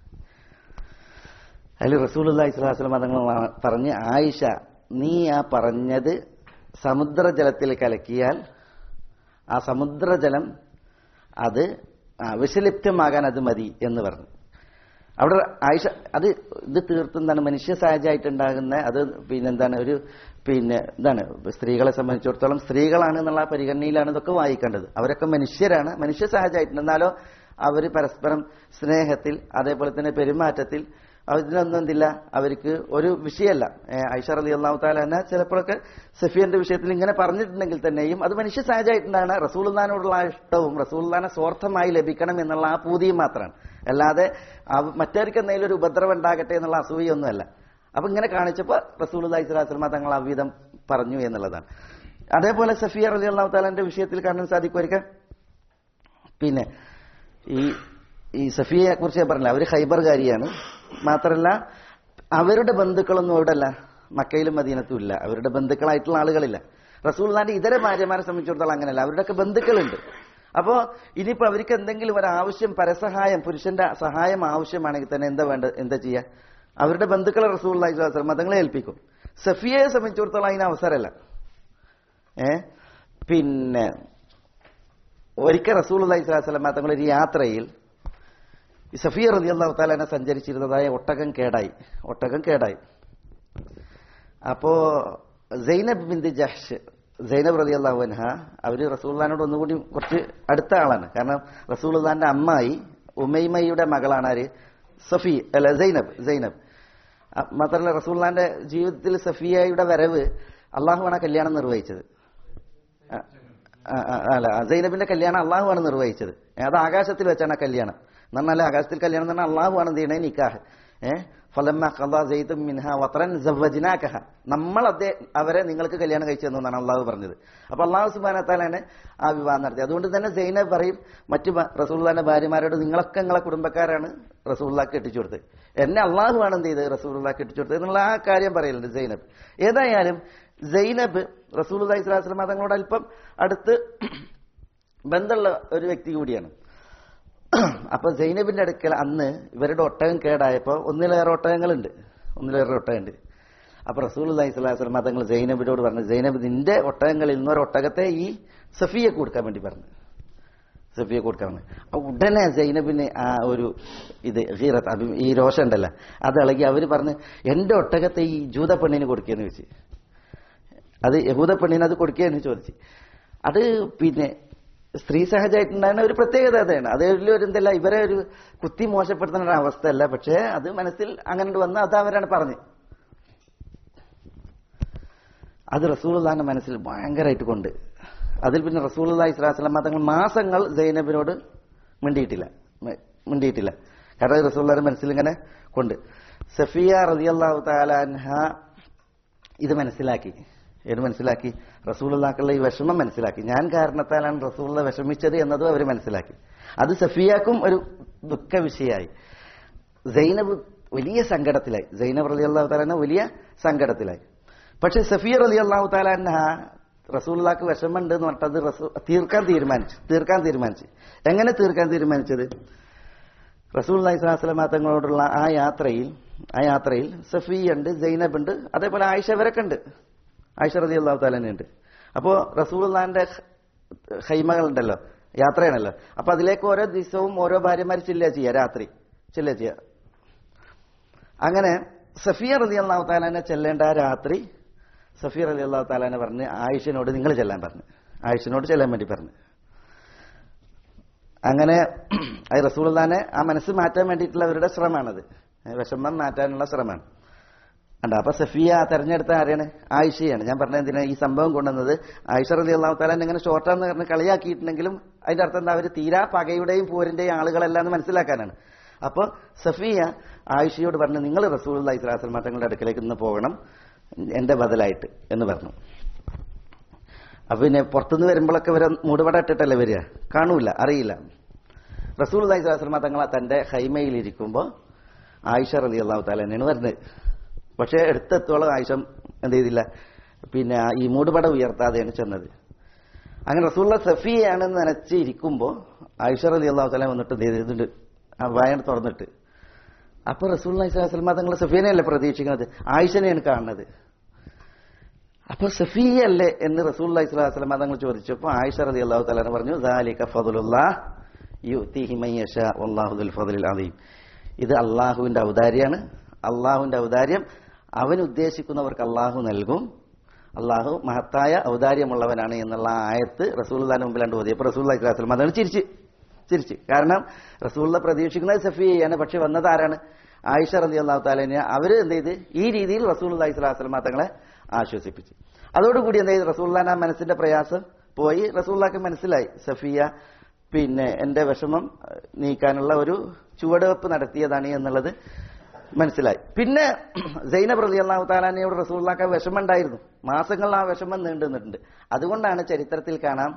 അതിൽ റസൂലുല്ലാ ഇസ്ലാസ്ലം തങ്ങൾ പറഞ്ഞ് ആയിഷ നീ ആ പറഞ്ഞത് സമുദ്രജലത്തിൽ കലക്കിയാൽ ആ സമുദ്രജലം അത് ആ, വിഷലിപ്തമാകാൻ അത് മതി എന്ന് പറഞ്ഞു അവിടെ ആയിഷ അത് ഇത് തീർത്തും എന്താണ് മനുഷ്യ സഹജമായിട്ടുണ്ടാകുന്ന അത് പിന്നെന്താണ് ഒരു പിന്നെ എന്താണ് സ്ത്രീകളെ സംബന്ധിച്ചിടത്തോളം സ്ത്രീകളാണ് എന്നുള്ള ആ പരിഗണനയിലാണ് ഇതൊക്കെ വായിക്കേണ്ടത് അവരൊക്കെ മനുഷ്യരാണ് മനുഷ്യ സഹജമായിട്ടുണ്ട് എന്നാലോ അവർ പരസ്പരം സ്നേഹത്തിൽ അതേപോലെ തന്നെ പെരുമാറ്റത്തിൽ അതിനൊന്നും എന്തില്ല അവർക്ക് ഒരു വിഷയമല്ല ഐഷർ അലി അള്ളാഹു താല തന്നെ ചിലപ്പോഴൊക്കെ സഫിയന്റെ വിഷയത്തിൽ ഇങ്ങനെ പറഞ്ഞിട്ടുണ്ടെങ്കിൽ തന്നെയും അത് മനുഷ്യ സഹജമായിട്ടുണ്ടാണ് റസൂൽദാനോടുള്ള ഇഷ്ടവും റസൂൽദാനെ സ്വാർത്ഥമായി ലഭിക്കണം എന്നുള്ള ആ പൂതിയും മാത്രമാണ് അല്ലാതെ അവ- മറ്റവർക്ക് എന്തെങ്കിലും ഒരു ഉപദ്രവം ഉണ്ടാകട്ടെ എന്നുള്ള അസൂയൊന്നുമല്ല അപ്പൊ ഇങ്ങനെ കാണിച്ചപ്പോൾ റസൂൽ അലൈഹി സ്വലാസ്ലമ തങ്ങൾ അവിധം പറഞ്ഞു എന്നുള്ളതാണ് അതേപോലെ സഫിയ അലി അള്ളാഹു താലാന്റെ വിഷയത്തിൽ കാണാൻ സാധിക്കും ഒരിക്കൽ പിന്നെ ഈ ഈ സഫിയെ കുറിച്ച് ഞാൻ പറഞ്ഞില്ല അവര് ഖൈബർകാരിയാണ് മാത്രമല്ല അവരുടെ ബന്ധുക്കളൊന്നും ഇവിടെ അല്ല മക്കയിലും മദീനത്തും ഇല്ല അവരുടെ ബന്ധുക്കളായിട്ടുള്ള ആളുകളില്ല റസൂൽദാന്റെ ഇതര ഭാര്യമാരെ സംബന്ധിച്ചിടത്തോളം അങ്ങനെയല്ല അവരുടെയൊക്കെ ബന്ധുക്കളുണ്ട് അപ്പോ ഇനിയിപ്പോ അവർക്ക് എന്തെങ്കിലും ഒരു ആവശ്യം പരസഹായം പുരുഷന്റെ സഹായം ആവശ്യമാണെങ്കിൽ തന്നെ എന്താ വേണ്ട എന്താ ചെയ്യുക അവരുടെ ബന്ധുക്കളെ റസൂൽ മതങ്ങളെ ഏൽപ്പിക്കും സഫിയയെ സംബന്ധിച്ചിടത്തോളം അതിന് അവസരമല്ല ഏ പിന്നെ ഒരിക്കൽ റസൂൽ അള്ളഹി സ്വലാസ്ലമ തങ്ങളൊരു യാത്രയിൽ ഈ സഫിയ റലി അള്ളാഹു താലാനെ സഞ്ചരിച്ചിരുന്നതായ ഒട്ടകം കേടായി ഒട്ടകം കേടായി അപ്പോ സൈനബ് ബിന്ദി ജഹ്ഷ് സൈനബ് റലി അള്ളാഹു അൻഹ അവര് റസൂള്ളഹാനോട് ഒന്നുകൂടി കുറച്ച് അടുത്ത ആളാണ് കാരണം റസൂള്ളഹാന്റെ അമ്മായി ഉമൈമയുടെ മകളാണ് ആര് സഫി അല്ല സൈനബ് സൈനബ് അ- മാത്രമല്ല റസൂള്ളഹാന്റെ ജീവിതത്തിൽ സഫിയയുടെ വരവ് അള്ളാഹുവാണ് ആ കല്യാണം നിർവഹിച്ചത് ആ, ആ, ആ, അല്ല സൈനബിന്റെ കല്യാണം അള്ളാഹുവാണ് നിർവഹിച്ചത് ഏ, അത് ആകാശത്തിൽ വെച്ചാണ് ആ കല്യാണം എന്ന് പറഞ്ഞാൽ ആകാശത്തിൽ കല്യാണം എന്ന് പറഞ്ഞാൽ അള്ളാഹുവാണ് എന്ത് ചെയ്യണേ നിക്കാഹ് ഏഹ് ഫലമ്മ ഖദാ സൈദും മിൻഹ വത്രൻ സവ്വജ്നാകഹ നമ്മൾ അതേ അവരെ നിങ്ങൾക്ക് കല്യാണം കഴിച്ചു തന്നു എന്നാണ് അള്ളാഹു പറഞ്ഞത് അപ്പൊ അള്ളാഹു സുബാനത്താലാണ് ആ വിവാഹം നടത്തിയത് അതുകൊണ്ട് തന്നെ സൈനബ് പറയും മറ്റു ഭ- റസൂലുള്ളാന്റെ ഭാര്യമാരോട് നിങ്ങളൊക്കെ നിങ്ങളെ കുടുംബക്കാരാണ് റസൂള്ളാക്ക് കെട്ടിച്ചു കൊടുത്തത് എന്നെ അള്ളാഹുവാണ് എന്ത് ചെയ്തത് റസൂള്ളാക്ക് കെട്ടിച്ചു കൊടുത്തത് എന്നുള്ള ആ കാര്യം പറയലുണ്ട് സൈനബ് ഏതായാലും സൈനബ് റസൂൽ ഇസ്ലാസ്ലം തങ്ങളോട് അല്പം അടുത്ത് ബന്ധമുള്ള ഒരു വ്യക്തി കൂടിയാണ് അപ്പൊ സൈനബിന്റെ അടുക്കൽ അന്ന് ഇവരുടെ ഒട്ടകം കേടായപ്പോ ഒന്നിലേറെ ഒട്ടകങ്ങളുണ്ട് ഒന്നിലേറെ ഒട്ടകമുണ്ട് അപ്പൊ റസൂൽ അലൈഹി സ്വലാഹു വസ്ലം തങ്ങൾ സൈനബിനോട് പറഞ്ഞു സൈനബ് നിന്റെ ഒട്ടകങ്ങളിൽ നിന്ന് ഒരു ഒട്ടകത്തെ ഈ സഫിയക്ക് കൊടുക്കാൻ വേണ്ടി പറഞ്ഞു സഫിയ കൊടുക്കാൻ പറഞ്ഞു അപ്പൊ ഉടനെ സൈനബിന് ആ ഒരു ഇത് ഹീറത്ത് അഭി ഈ രോഷം ഉണ്ടല്ലോ അത് ഇളകി അവര് പറഞ്ഞ് എന്റെ ഒട്ടകത്തെ ഈ ജൂത പെണ്ണിന് കൊടുക്കുകയെന്ന് വെച്ച് അത് യഹൂദ പെണ്ണിന് അത് കൊടുക്കുകയെന്ന് ചോദിച്ചു അത് പിന്നെ സ്ത്രീ സഹജമായിട്ടുണ്ടാകുന്ന ഒരു പ്രത്യേകത അതാണ് അത് ഒരു എന്തല്ല ഇവരെ ഒരു കുത്തി മോശപ്പെടുത്തുന്ന ഒരു അവസ്ഥയല്ല പക്ഷേ അത് മനസ്സിൽ അങ്ങനെ വന്ന് അത് അവരാണ് പറഞ്ഞ് അത് റസൂൽദാന്റെ മനസ്സിൽ ഭയങ്കരമായിട്ട് കൊണ്ട് അതിൽ പിന്നെ റസൂലി ഇസ്ലാസ്ലാം തങ്ങൾ മാസങ്ങൾ സൈനബിനോട് മിണ്ടിയിട്ടില്ല മ- മിണ്ടിയിട്ടില്ല കാരണം റസൂള്ളാന്റെ മനസ്സിൽ ഇങ്ങനെ കൊണ്ട് സഫിയ റളിയല്ലാഹു തആല അൻഹ ഇത് മനസ്സിലാക്കി ഇത് മനസ്സിലാക്കി റസൂലുള്ളാക്കുള്ള ഈ വിഷമം മനസ്സിലാക്കി ഞാൻ കാരണത്താലാണ് റസൂള്ള വിഷമിച്ചത് എന്നതും അവർ മനസ്സിലാക്കി അത് സഫിയാക്കും ഒരു ദുഃഖ വിഷയമായി സൈനബ് വലിയ സങ്കടത്തിലായി സൈനബ് റലി അള്ളാഹു താലാന വലിയ സങ്കടത്തിലായി പക്ഷെ സഫീർ അലി അള്ളാഹു താലാന റസൂള്ളാക്ക് വിഷമമുണ്ട് എന്ന് പറഞ്ഞിട്ട് അത് റസൂ തീർക്കാൻ തീരുമാനിച്ചു തീർക്കാൻ തീരുമാനിച്ചു എങ്ങനെ തീർക്കാൻ തീരുമാനിച്ചത് റസൂൽ അലൈഹി സ്വലാസ്ലാം തങ്ങളോടുള്ള ആ യാത്രയിൽ ആ യാത്രയിൽ സഫിയ ഉണ്ട് സൈനബ് ഉണ്ട് അതേപോലെ ആയിഷ വരൊക്കെ ഉണ്ട് ആയിഷ റതി അള്ളാഹു താലനുണ്ട് അപ്പോ റസൂൽന്റെ ഹൈമകളുണ്ടല്ലോ യാത്രയാണല്ലോ അപ്പൊ അതിലേക്ക് ഓരോ ദിവസവും ഓരോ ഭാര്യമാർ ചില്ല ചെയ്യുക രാത്രി ചില്ല ചെയ്യുക അങ്ങനെ സഫിയ റതി അള്ളാഹു താലാനെ ചെല്ലേണ്ട ആ രാത്രി സഫിയ റതി അള്ളാഹു താലാനെ പറഞ്ഞ് ആയിഷനോട് നിങ്ങൾ ചെല്ലാൻ പറഞ്ഞു ആയിഷനോട് ചെല്ലാൻ വേണ്ടി പറഞ്ഞു അങ്ങനെ അത് റസൂൽദാനെ ആ മനസ്സ് മാറ്റാൻ വേണ്ടിയിട്ടുള്ള അവരുടെ ശ്രമമാണത് വിഷമം മാറ്റാനുള്ള ശ്രമമാണ് അണ്ട അപ്പൊ സഫിയ തെരഞ്ഞെടുത്ത ആരെയാണ് ആയിഷയാണ് ഞാൻ പറഞ്ഞ എന്തിനാ ഈ സംഭവം കൊണ്ടുവന്നത് ആയിഷ റലി അള്ളാഹു താലാൻ ഇങ്ങനെ ഷോർട്ടാന്ന് പറഞ്ഞ് കളിയാക്കിയിട്ടുണ്ടെങ്കിലും അതിന്റെ അർത്ഥം എന്താ അവർ തീരാ പകയുടെയും പോരിന്റെയും ആളുകളല്ല എന്ന് മനസ്സിലാക്കാനാണ് അപ്പൊ സഫിയ ആയിഷയോട് പറഞ്ഞു നിങ്ങൾ റസൂൽ അള്ളഹി സ്വലാസ്ലമ തങ്ങളുടെ അടുക്കലേക്ക് ഇന്ന് പോകണം എന്റെ ബദലായിട്ട് എന്ന് പറഞ്ഞു അപ്പൊ പിന്നെ പുറത്തുനിന്ന് വരുമ്പോഴൊക്കെ ഇവരെ മൂടുപട ഇട്ടിട്ടല്ലേ വരിക കാണൂല അറിയില്ല റസൂൽ അള്ളഹി സ്വലാസ്ലമ തങ്ങൾ തന്റെ ഹൈമയിലിരിക്കുമ്പോൾ ആയിഷ റലി അള്ളാഹു താലാണ് വരുന്നത് പക്ഷേ എടുത്തെത്തോളം ആയിഷ എന്ത് ചെയ്തില്ല പിന്നെ ഈ മൂടുപട ഉയർത്താതെയാണ് ചെന്നത് അങ്ങനെ റസൂള്ള സഫിയാണെന്ന് നനച്ച് ഇരിക്കുമ്പോൾ ആയിഷ റലി അള്ളാഹു താല വന്നിട്ട് എന്ത് ചെയ്തിട്ടുണ്ട് ആ വായന തുറന്നിട്ട് അപ്പൊ റസൂൽ അലൈഹി തങ്ങൾ സഫീനെയല്ലേ പ്രതീക്ഷിക്കുന്നത് ആയിഷനെയാണ് കാണുന്നത് അപ്പൊ സഫിയല്ലേ എന്ന് റസൂൽ അലൈഹി സ്വലാസ്ലം തങ്ങൾ ചോദിച്ചപ്പോൾ ആയിഷ റലി അള്ളാഹു താല പറഞ്ഞു ദാലിക ഫതുലുല്ലാ യുത്തിഹി മയ്യഷ അള്ളാഹുദുൽ ഫതുലിൽ അദീം ഇത് അള്ളാഹുവിന്റെ ഔദാര്യാണ് അള്ളാഹുവിന്റെ ഔദാര്യം അവൻ ഉദ്ദേശിക്കുന്നവർക്ക് അള്ളാഹു നൽകും അള്ളാഹു മഹത്തായ ഔദാര്യമുള്ളവനാണ് എന്നുള്ള ആയത്ത് റസൂൽദാന്റെ മുമ്പിലാണ്ട് ഓതിയപ്പോൾ റസൂൽ അലൈഹി സ്വലാസ്ലം അതാണ് ചിരിച്ച് ചിരിച്ച് കാരണം റസൂള്ള പ്രതീക്ഷിക്കുന്നത് സഫിയാണ് പക്ഷെ വന്നത് ആരാണ് ആയിഷ റലി അള്ളാഹു താലിനെ അവര് എന്ത് ചെയ്ത് ഈ രീതിയിൽ റസൂൽ അലൈഹി സ്വലാസ്ലം തങ്ങളെ ആശ്വസിപ്പിച്ചു അതോടുകൂടി എന്ത് ചെയ്ത് റസൂല്ലാൻ ആ മനസ്സിന്റെ പ്രയാസം പോയി റസൂല്ലാക്ക് മനസ്സിലായി സഫിയ പിന്നെ എന്റെ വിഷമം ഏഹ്, നീക്കാനുള്ള ഒരു ചുവടുവെപ്പ് നടത്തിയതാണ് എന്നുള്ളത് മനസ്സിലായി പിന്നെ സൈനബ് റലി അള്ളാഹു താലാനയോട് റസൂല്ലാക്ക് വിഷമം ഉണ്ടായിരുന്നു മാസങ്ങൾ ആ വിഷമം നീണ്ടു നിന്നിട്ടുണ്ട് അതുകൊണ്ടാണ് ചരിത്രത്തിൽ കാണാം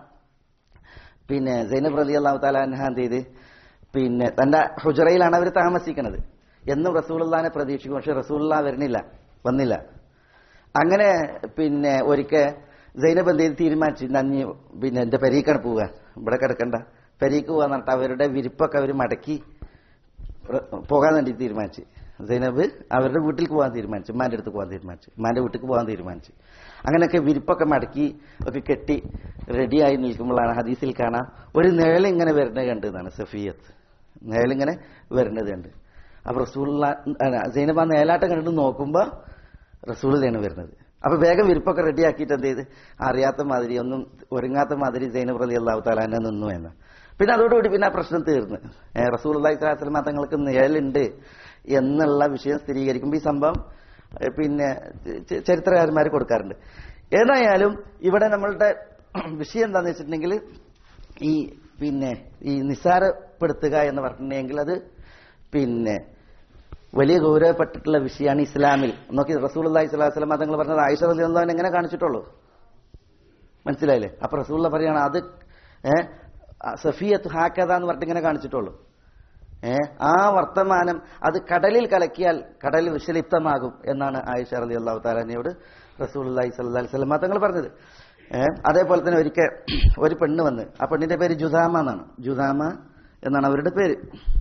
പിന്നെ സൈനബ് റലി അള്ളാഹു താലാൻഹ എന്ത് ചെയ്ത് പിന്നെ തന്റെ ഹുജറയിലാണ് അവർ താമസിക്കുന്നത് എന്നും റസൂലുള്ളാനെ പ്രതീക്ഷിക്കും പക്ഷെ റസൂലുള്ള വരുന്നില്ല വന്നില്ല അങ്ങനെ പിന്നെ ഒരിക്കൽ സൈനബ് എന്ത് ചെയ്ത് തീരുമാനിച്ചു നന്ദി പിന്നെ എന്റെ പെരീക്കാണ് പോവുക ഇവിടെ കിടക്കണ്ട പെരീക്ക് പോകാൻ പറഞ്ഞിട്ട് അവരുടെ വിരിപ്പൊക്കെ അവർ മടക്കി പ്ര- പോകാൻ വേണ്ടി തീരുമാനിച്ചു സൈനബ് അവരുടെ വീട്ടിലേക്ക് പോകാൻ തീരുമാനിച്ചു ഉമ്മാന്റെ അടുത്ത് പോകാൻ തീരുമാനിച്ചു ഉമ്മാന്റെ വീട്ടിലേക്ക് പോകാൻ തീരുമാനിച്ചു അങ്ങനെയൊക്കെ വിരിപ്പൊക്കെ മടക്കി ഒക്കെ കെട്ടി റെഡിയായി നിൽക്കുമ്പോഴാണ് ഹദീസിൽ കാണാം ഒരു നിഴലിങ്ങനെ വരുന്നത് കണ്ട് എന്നാണ് സഫിയത്ത് നിഴലിങ്ങനെ വരുന്നത് കണ്ട് അപ്പൊ റസൂള്ള സൈനബ് ആ നേലാട്ടം കണ്ടിട്ട് നോക്കുമ്പോ റസൂളിലാണ് വരുന്നത് അപ്പൊ വേഗം വിരിപ്പൊക്കെ റെഡിയാക്കിയിട്ട് എന്ത് ചെയ്ത് അറിയാത്ത മാതിരി ഒന്നും ഒരുങ്ങാത്ത മാതിരി സൈനബ് റലി അള്ളാഹു താലാനെ നിന്നു എന്ന് പിന്നെ അതോടുകൂടി പിന്നെ ആ പ്രശ്നം തീർന്നു റസൂൽ അള്ളാഹി സ്വലാസ്ലമ തങ്ങൾക്ക് നിഴലുണ്ട് എന്നുള്ള വിഷയം സ്ഥിരീകരിക്കുമ്പോൾ ഈ സംഭവം ഏഹ്, പിന്നെ ച- ചരിത്രകാരന്മാർ കൊടുക്കാറുണ്ട് ഏതായാലും ഇവിടെ നമ്മളുടെ വിഷയം എന്താണെന്ന് വെച്ചിട്ടുണ്ടെങ്കിൽ ഈ പിന്നെ ഈ നിസ്സാരപ്പെടുത്തുക എന്ന് പറഞ്ഞിട്ടുണ്ടെങ്കിൽ അത് പിന്നെ വലിയ ഗൗരവപ്പെട്ടിട്ടുള്ള വിഷയമാണ് ഇസ്ലാമിൽ നോക്കി റസൂൽ അള്ളാഹി സ്വലാഹു വസ്ലം തങ്ങൾ പറഞ്ഞത് ആയിഷ റലി അള്ളാഹിനെ എങ്ങനെ കാണിച്ചിട്ടുള്ളൂ മനസ്സിലായില്ലേ അപ്പൊ റസൂള്ള പറയാണ് അത് ഏഹ് സഫിയത്ത് ഹാക്കഥ എന്ന് പറഞ്ഞിട്ട് ഇങ്ങനെ കാണിച്ചിട്ടുള്ളൂ ഏ ആ വർത്തമാനം അത് കടലിൽ കലക്കിയാൽ കടൽ വിഷലിപ്തമാകും എന്നാണ് ആയിഷ റലി അള്ളാഹു താലാനയോട് റസൂൽ അള്ളാഹി സ്വല്ലി സ്വലമ തങ്ങൾ പറഞ്ഞത് ഏ അതേപോലെ തന്നെ ഒരിക്കൽ ഒരു പെണ്ണ് വന്ന് ആ പെണ്ണിന്റെ പേര് ജുദാമ എന്നാണ് ജുദാമ എന്നാണ് അവരുടെ പേര്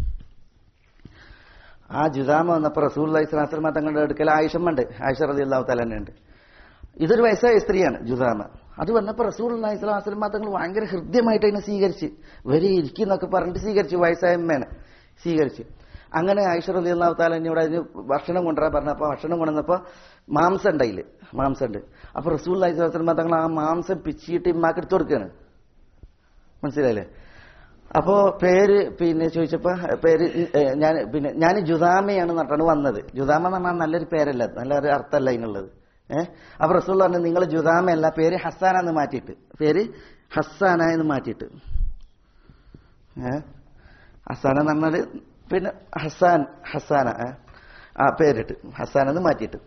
ആ ജുദാമ വന്നപ്പോൾ റസൂൽ ഇസ്ലാസ്ലമ തങ്ങളുടെ അടുക്കൽ ആയിഷമ്മ ഉണ്ട് ആയിഷ റലി അള്ളാഹു തലാന ഉണ്ട് ഇതൊരു വയസ്സായ സ്ത്രീയാണ് ജുദാമ അത് വന്നപ്പോൾ റസൂൽ ഇസ്ലാസ്ലമ തങ്ങൾ ഭയങ്കര ഹൃദ്യമായിട്ട് അതിനെ സ്വീകരിച്ച് വരെ ഇരിക്കുന്നൊക്കെ പറഞ്ഞിട്ട് സ്വീകരിച്ചു വയസ്സായ അമ്മേനെ സ്വീകരിച്ചു അങ്ങനെ ആയിഷ റലി അള്ളാഹു താലനോട് അതിന് ഭക്ഷണം കൊണ്ടുവരാൻ പറഞ്ഞപ്പോൾ ഭക്ഷണം കൊണ്ടുവന്നപ്പോൾ മാംസം ഉണ്ടായില്ലേ മാംസം ഉണ്ട് അപ്പൊ റസൂൽ അലൈഹിസ്ലാം തങ്ങൾ ആ മാംസം പിച്ചിയിട്ട് ഇമ്മാക്ക് എടുത്തു കൊടുക്കുകയാണ് മനസ്സിലായില്ലേ അപ്പോ പേര് പിന്നെ ചോദിച്ചപ്പോ പേര് ഏ, ഞാൻ പിന്നെ ഞാൻ ജുദാമയാണ് പറഞ്ഞിട്ടാണ് വന്നത് ജുദാമ എന്ന് പറഞ്ഞാൽ നല്ലൊരു പേരല്ല നല്ലൊരു അർത്ഥമല്ല അതിനുള്ളത് ഏഹ് അപ്പൊ റസൂൽ പറഞ്ഞു നിങ്ങൾ ജുദാമയല്ല പേര് ഹസാന എന്ന് മാറ്റിയിട്ട് പേര് ഹസാന എന്ന് മാറ്റിയിട്ട് ഏഹ് ഹസാന എന്ന് പറഞ്ഞാല് പിന്നെ ഹസാൻ ഹസാന ഏ? ആ പേരിട്ട് ഹസാന എന്ന് മാറ്റിയിട്ട്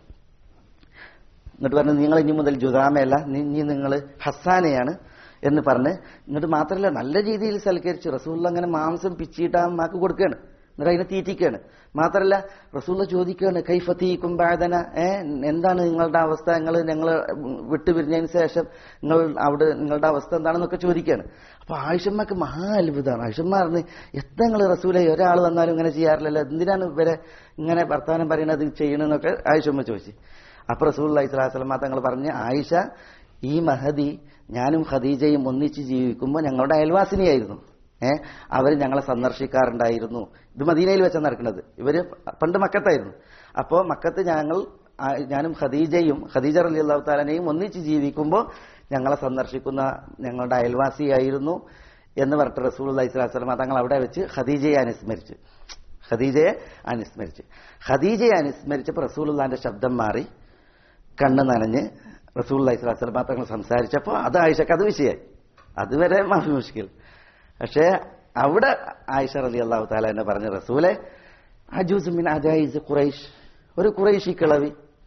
എന്നിട്ട് പറഞ്ഞു നിങ്ങൾ ഇനി മുതൽ ജുദാമയല്ല ഇനി നിങ്ങൾ ഹസാനയാണ് എന്ന് പറഞ്ഞ് എന്നിട്ട് മാത്രമല്ല നല്ല രീതിയിൽ സൽക്കരിച്ചു റസൂള്ള അങ്ങനെ മാംസം പിച്ചിയിട്ട് ആ മാക്ക് കൊടുക്കുകയാണ് എന്നിട്ട് അതിനെ തീറ്റിക്കുകയാണ് മാത്രമല്ല റസൂള്ള ചോദിക്കുകയാണ് കൈഫത്തീക്കും ബാധന ഏ എന്താണ് നിങ്ങളുടെ അവസ്ഥ നിങ്ങൾ ഞങ്ങൾ വിട്ടുപിരിഞ്ഞതിന് ശേഷം നിങ്ങൾ അവിടെ നിങ്ങളുടെ അവസ്ഥ എന്താണെന്നൊക്കെ ചോദിക്കുകയാണ് അപ്പൊ ആയിഷമ്മക്ക് മഹാ അത്ഭുതമാണ് ആയിഷമ്മ പറഞ്ഞ് എത്ര നിങ്ങൾ റസൂലെ ഒരാൾ വന്നാലും ഇങ്ങനെ ചെയ്യാറില്ലല്ലോ എന്തിനാണ് ഇവരെ ഇങ്ങനെ വർത്താനം പറയണത് ചെയ്യണമെന്നൊക്കെ ആയിഷമ്മ ചോദിച്ചു അപ്പൊ റസൂൽ അലൈഹിസ്ലാസ്ലമ തങ്ങൾ പറഞ്ഞ് ആയിഷ ഈ മഹദി ഞാനും ഖദീജയും ഒന്നിച്ച് ജീവിക്കുമ്പോൾ ഞങ്ങളുടെ അയൽവാസിനിയായിരുന്നു ഏഹ് അവർ ഞങ്ങളെ സന്ദർശിക്കാറുണ്ടായിരുന്നു ഇത് മദീനയിൽ വെച്ചാണ് നടക്കുന്നത് ഇവര് പണ്ട് മക്കത്തായിരുന്നു അപ്പോൾ മക്കത്ത് ഞങ്ങൾ ആ, ഞാനും ഖദീജയും ഖദീജ അലി അള്ളാഹു താലനെയും ഒന്നിച്ച് ജീവിക്കുമ്പോൾ ഞങ്ങളെ സന്ദർശിക്കുന്ന ഞങ്ങളുടെ അയൽവാസിയായിരുന്നു എന്ന് പറഞ്ഞിട്ട് റസൂൽ അലൈഹി സ്വലാസ്ലമ തങ്ങൾ അവിടെ വെച്ച് ഖദീജയെ അനുസ്മരിച്ചു ഖദീജയെ അനുസ്മരിച്ചു ഖദീജയെ അനുസ്മരിച്ചപ്പോൾ റസൂലുള്ളാന്റെ ശബ്ദം മാറി കണ്ണ് നനഞ്ഞ് റസൂൽ അലൈഹി സ്വലാസ്ലമ തങ്ങൾ സംസാരിച്ചപ്പോൾ അത് ആയിഷക്ക് അത് വിഷയമായി അതുവരെ മാഫി മുഷ്കിൽ പക്ഷേ അവിടെ ആയിഷ റലി അള്ളാഹു താല എന്നെ പറഞ്ഞ റസൂലെ അജൂസുമിൻ അജായിസ് ഖുറൈഷ് ഒരു ഖുറൈഷി കിളവി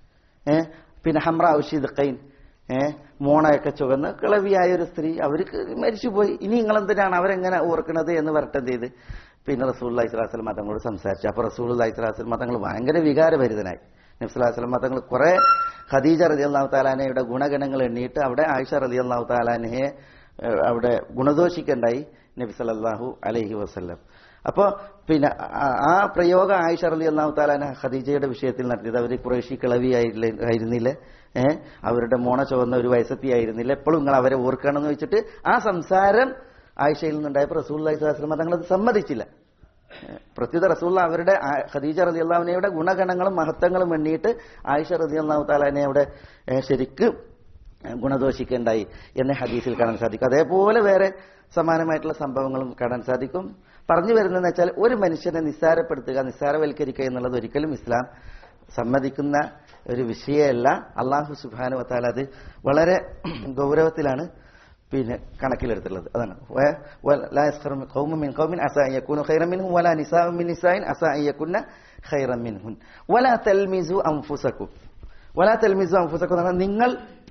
ഏ പിന്നെ ഹംറ ഔഷിദ് ഏ മോണയൊക്കെ ചുവന്ന് കിളവിയായ ഒരു സ്ത്രീ അവർക്ക് മരിച്ചുപോയി ഇനി നിങ്ങൾ എന്തിനാണ് അവരെങ്ങനെ ഓർക്കുന്നത് എന്ന് പറഞ്ഞിട്ട് എന്ത് ചെയ്ത് പിന്നെ റസൂൽ അലൈഹി സ്വലാസ്ലം മതങ്ങളോട് സംസാരിച്ചു അപ്പൊ റസൂൽ അലൈഹി സ്വലാസ്ലം മതങ്ങൾ ഭയങ്കര വികാരഭരിതനായി നബ്സുല്ലാസ്ലം മതങ്ങൾ കുറെ ഖദീജ റലി അള്ളാഹു താലാനയുടെ ഗുണഗണങ്ങൾ എണ്ണിയിട്ട് അവിടെ ആയിഷ റലി അള്ളാഹു താലാനയെ ഏഹ്, അവിടെ ഗുണദോഷിക്കണ്ടായി നബി സല്ലല്ലാഹു അലൈഹി വസല്ലം അപ്പോ പിന്നെ ആ- ആ പ്രയോഗം ആയിഷ റലി അള്ളാഹു താലാന ഖദീജയുടെ വിഷയത്തിൽ നടത്തിയത് അവർ കുറേശി കിളവി ആയില്ല- ആയിരുന്നില്ല ഏഹ് അവരുടെ മോണ ചുവന്ന ഒരു വയസ്സത്തി ആയിരുന്നില്ല എപ്പോഴും നിങ്ങൾ അവരെ ഓർക്കണമെന്ന് വെച്ചിട്ട് ആ സംസാരം ആയിഷയിൽ നിന്നുണ്ടായപ്പോൾ റസൂൽ അലൈഹി സ്വലാസ്ലം തങ്ങൾ അത് സമ്മതിച്ചില്ല പ്രത്യുത റസൂള്ള അവരുടെ ആ- ഖദീജ റതി അള്ളാഹുനയുടെ ഗുണഗണങ്ങളും മഹത്വങ്ങളും എണ്ണിയിട്ട് ആയിഷ റതി അള്ളാഹു താലാനെ അവിടെ ഏഹ്, ശരിക്ക് ഗുണദോഷിക്കുണ്ടായി എന്ന ഹദീസിൽ കാണാൻ സാധിക്കും അതേപോലെ വേറെ സമാനമായിട്ടുള്ള സംഭവങ്ങളും കാണാൻ സാധിക്കും പറഞ്ഞു വരുന്നതെന്ന് വെച്ചാൽ ഒരു മനുഷ്യനെ നിസ്സാരപ്പെടുത്തുക നിസ്സാരവൽക്കരിക്കുക എന്നുള്ളത് ഒരിക്കലും ഇസ്ലാം സമ്മതിക്കുന്ന ഒരു വിഷയമല്ല അള്ളാഹു സുബാനു വത്താൽ അത് വളരെ ഗൗരവത്തിലാണ് പിന്നെ കണക്കിലെടുത്തുള്ളത് അതാണ് വ- വ- ലാ യസ്ഖറു മിൻ ഖൗമിൻ മിൻ ഖൗമിൻ അസാ അൻ യകൂനു ഖൈറൻ മിൻഹും വലാ നിസാഉൻ മിൻ നിസാഇൻ അസാ അൻ യകുന്ന ഖൈറൻ മിൻഹുൻ വലാ തൽമിസു അൻഫുസകും വലാ തൽമിസു അൻഫുസകും എന്ന് പറഞ്ഞാൽ നിങ്ങൾ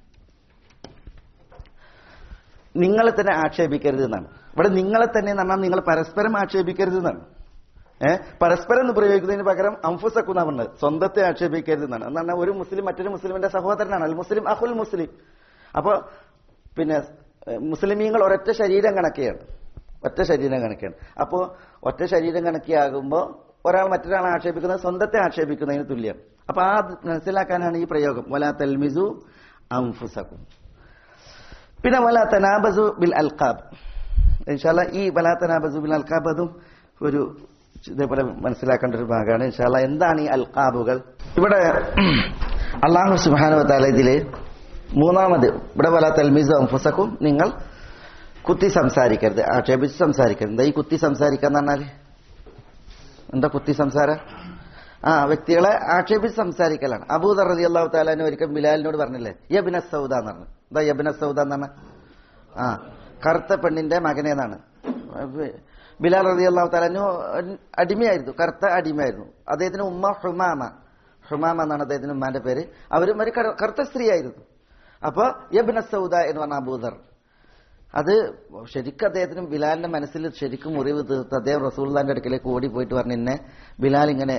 നിങ്ങളെ തന്നെ ആക്ഷേപിക്കരുത് എന്നാണ് ഇവിടെ നിങ്ങളെ തന്നെ എന്ന് പറഞ്ഞാൽ നിങ്ങൾ പരസ്പരം ആക്ഷേപിക്കരുത് എന്നാണ് ഏഹ് പരസ്പരം എന്ന് പ്രയോഗിക്കുന്നതിന് പകരം അംഫുസക്കുന്ന പറഞ്ഞത് സ്വന്തത്തെ ആക്ഷേപിക്കരുത് എന്നാണ് എന്ന് പറഞ്ഞാൽ ഒരു മുസ്ലിം മറ്റൊരു മുസ്ലിമിന്റെ സഹോദരനാണ് അൽ മുസ്ലിം അഹുൽ മുസ്ലിം അപ്പൊ പിന്നെ ഏഹ്, മുസ്ലിമീങ്ങൾ ഒരൊറ്റ ശരീരം കണക്കെയാണ് ഒറ്റ ശരീരം കണക്കെയാണ് അപ്പോ ഒറ്റ ശരീരം കണക്കിയാകുമ്പോൾ ഒരാൾ മറ്റൊരാളെ ആക്ഷേപിക്കുന്നത് സ്വന്തത്തെ ആക്ഷേപിക്കുന്നതിന് തുല്യം അപ്പൊ ആ മനസ്സിലാക്കാനാണ് ഈ പ്രയോഗം വലാ തൽമിസു അംഫുസക്കും പിന്നെ വല തനാബസു ബിൽ അൽഖാബ് ഇൻഷാല്ല ഈ വല തനാബസു ബിൽ അൽഖാബ് അതും ഒരു ഇതേപോലെ മനസ്സിലാക്കേണ്ട ഒരു ഭാഗമാണ് ഇൻഷാല്ല എന്താണ് ഈ അൽഖാബുകൾ ഇവിടെ അള്ളാഹു സുബാനുവത്താല ഇതില് മൂന്നാമത് ഇവിടെ വല തൽമീസു അംഫുസക്കും നിങ്ങൾ കുത്തി സംസാരിക്കരുത് ആക്ഷേപിച്ച് സംസാരിക്കരുത് എന്താ ഈ കുത്തി സംസാരിക്കുക എന്ന് പറഞ്ഞാല് എന്താ കുത്തി സംസാരം ആ വ്യക്തികളെ ആക്ഷേപിച്ച് സംസാരിക്കലാണ് അബൂദർ റതി അള്ളാഹു താലാന് ഒരിക്കൽ ബിലാലിനോട് പറഞ്ഞില്ലേ യബിന സൗദ എന്ന് പറഞ്ഞു എന്താ യബിന സൗദ എന്ന് പറഞ്ഞ ആ കറുത്ത പെണ്ണിന്റെ മകനേന്നാണ് ബിലാൽ റതി അള്ളാഹു താലാനു അടിമയായിരുന്നു കറുത്ത അടിമയായിരുന്നു അദ്ദേഹത്തിന് ഉമ്മ ഹുമാമ ഹുമാമ എന്നാണ് അദ്ദേഹത്തിന് ഉമ്മാന്റെ പേര് അവരും ഒരു കറു- കറുത്ത സ്ത്രീയായിരുന്നു അപ്പൊ യബിന സൗദ എന്ന് പറഞ്ഞ അബൂദർ അത് ശരിക്കും അദ്ദേഹത്തിന് ബിലാലിന്റെ മനസ്സിൽ ശരിക്കും മുറിവ് തീർത്ത് അദ്ദേഹം റസൂള്ളാന്റെ അടുക്കലേക്ക് ഓടി പോയിട്ട് പറഞ്ഞു എന്നെ ബിലാൽ ഇങ്ങനെ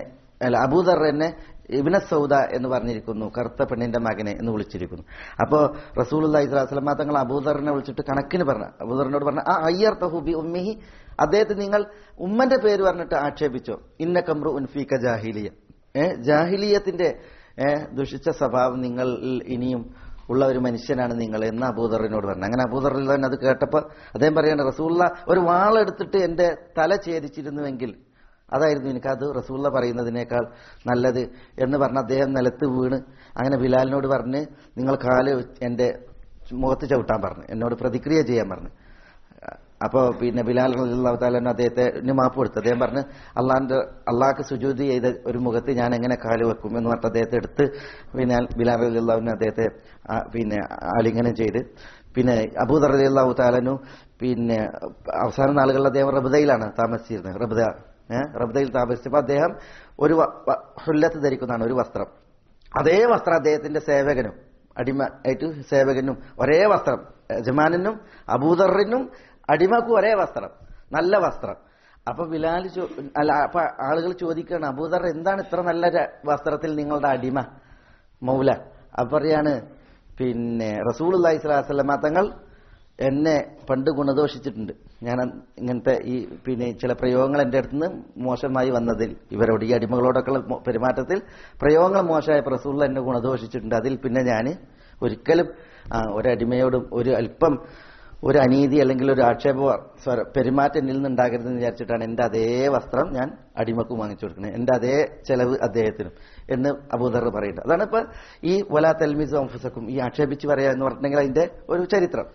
അല്ല അബൂദർ എന്നെ ഇബിന സൗദ എന്ന് പറഞ്ഞിരിക്കുന്നു കറുത്ത പെണ്ണിന്റെ മകനെ എന്ന് വിളിച്ചിരിക്കുന്നു അപ്പോ റസൂൽ ഇസ്ലാസ്ലമ തങ്ങൾ അബൂദറിനെ വിളിച്ചിട്ട് കണക്കിന് പറഞ്ഞു അബൂദറിനോട് പറഞ്ഞു ആ അയ്യർ തഹുബി ഉമ്മിഹി അദ്ദേഹത്തെ നിങ്ങൾ ഉമ്മന്റെ പേര് പറഞ്ഞിട്ട് ആക്ഷേപിച്ചോ ഇന്ന കമ്രു ഉൻഫീക ജാഹിലിയ ഏ ജാഹിലിയത്തിന്റെ ഏ ദുഷിച്ച സ്വഭാവം നിങ്ങൾ ഇനിയും ഉള്ള ഒരു മനുഷ്യനാണ് നിങ്ങൾ എന്ന് അബൂദറിനോട് പറഞ്ഞു അങ്ങനെ അബൂദറിൽ അത് കേട്ടപ്പോ അദ്ദേഹം പറയാണ് റസൂള്ള ഒരു വാളെടുത്തിട്ട് എന്റെ തല ഛേദിച്ചിരുന്നുവെങ്കിൽ അതായിരുന്നു എനിക്കത് റസൂള്ള പറയുന്നതിനേക്കാൾ നല്ലത് എന്ന് പറഞ്ഞ് അദ്ദേഹം നിലത്ത് വീണ് അങ്ങനെ ബിലാലിനോട് പറഞ്ഞ് നിങ്ങൾ കാല് എന്റെ മുഖത്ത് ചവിട്ടാൻ പറഞ്ഞു എന്നോട് പ്രതിക്രിയ ചെയ്യാൻ പറഞ്ഞു അപ്പോ പിന്നെ ബിലാൽ അള്ളാഹു താലൻ അദ്ദേഹത്തെ മാപ്പ് കൊടുത്തു അദ്ദേഹം പറഞ്ഞ് അള്ളാന്റെ അള്ളാഹ്ക്ക് സുജൂതി ചെയ്ത ഒരു മുഖത്ത് ഞാൻ എങ്ങനെ കാല് വെക്കും എന്ന് പറഞ്ഞിട്ട് അദ്ദേഹത്തെ എടുത്ത് പിന്നെ ബിലാൽ അള്ളാഹുവിനെ അദ്ദേഹത്തെ ആ, പിന്നെ ആലിംഗനം ചെയ്ത് പിന്നെ അബൂദർ അലി അള്ളാഹു താലനു പിന്നെ അവസാന നാളുകളിൽ അദ്ദേഹം റബ്ദയിലാണ് താമസിച്ചിരുന്നത് റബ്ദ ഏഹ് റബ്ദയിൽ താമസിച്ചപ്പോൾ അദ്ദേഹം ഒരു വ- വ- ഹുല്ലത്ത് ധരിക്കുന്നതാണ് ഒരു വസ്ത്രം അതേ വസ്ത്രം അദ്ദേഹത്തിന്റെ സേവകനും അടിമ ആയിട്ട് സേവകനും ഒരേ വസ്ത്രം യജമാനും അബൂദറിനും അടിമക്കും ഒരേ വസ്ത്രം നല്ല വസ്ത്രം അപ്പൊ ബിലാൽ ചോ- അല്ല അപ്പൊ ആളുകൾ ചോദിക്കുകയാണ് അബൂദർ എന്താണ് ഇത്ര നല്ല ര- വസ്ത്രത്തിൽ നിങ്ങളുടെ അടിമ മൗല അപ്പൊ പറയാണ് പിന്നെ റസൂൽ അള്ളഹി സ്വലാസ്ലമ തങ്ങൾ എന്നെ പണ്ട് ഗുണദോഷിച്ചിട്ടുണ്ട് ഞാൻ ഇങ്ങനത്തെ ഈ പിന്നെ ചില പ്രയോഗങ്ങൾ എൻ്റെ അടുത്ത് നിന്ന് മോശമായി വന്നതിൽ ഇവരോട് ഈ അടിമകളോടൊക്കെയുള്ള മോ- പെരുമാറ്റത്തിൽ പ്രയോഗങ്ങൾ മോശമായ റസൂൽ എന്നെ ഗുണദോഷിച്ചിട്ടുണ്ട് അതിൽ പിന്നെ ഞാൻ ഒരിക്കലും ആ, ഒരടിമയോടും ഒരു അല്പം ഒരു അനീതി അല്ലെങ്കിൽ ഒരു ആക്ഷേപ സ്വര- പെരുമാറ്റം എന്നിൽ നിന്നുണ്ടാകരുതെന്ന് വിചാരിച്ചിട്ടാണ് എൻ്റെ അതേ വസ്ത്രം ഞാൻ അടിമക്കും വാങ്ങിച്ചു കൊടുക്കുന്നത് എൻ്റെ അതേ ചെലവ് അദ്ദേഹത്തിനും എന്ന് അബൂദർ പറയുന്നത് അതാണ് ഇപ്പൊ ഈ വലാ തെൽമിസ് ഓഫീസക്കും ഈ ആക്ഷേപിച്ച് പറയാ എന്ന് പറഞ്ഞിട്ടുണ്ടെങ്കിൽ അതിന്റെ ഒരു ചരിത്രം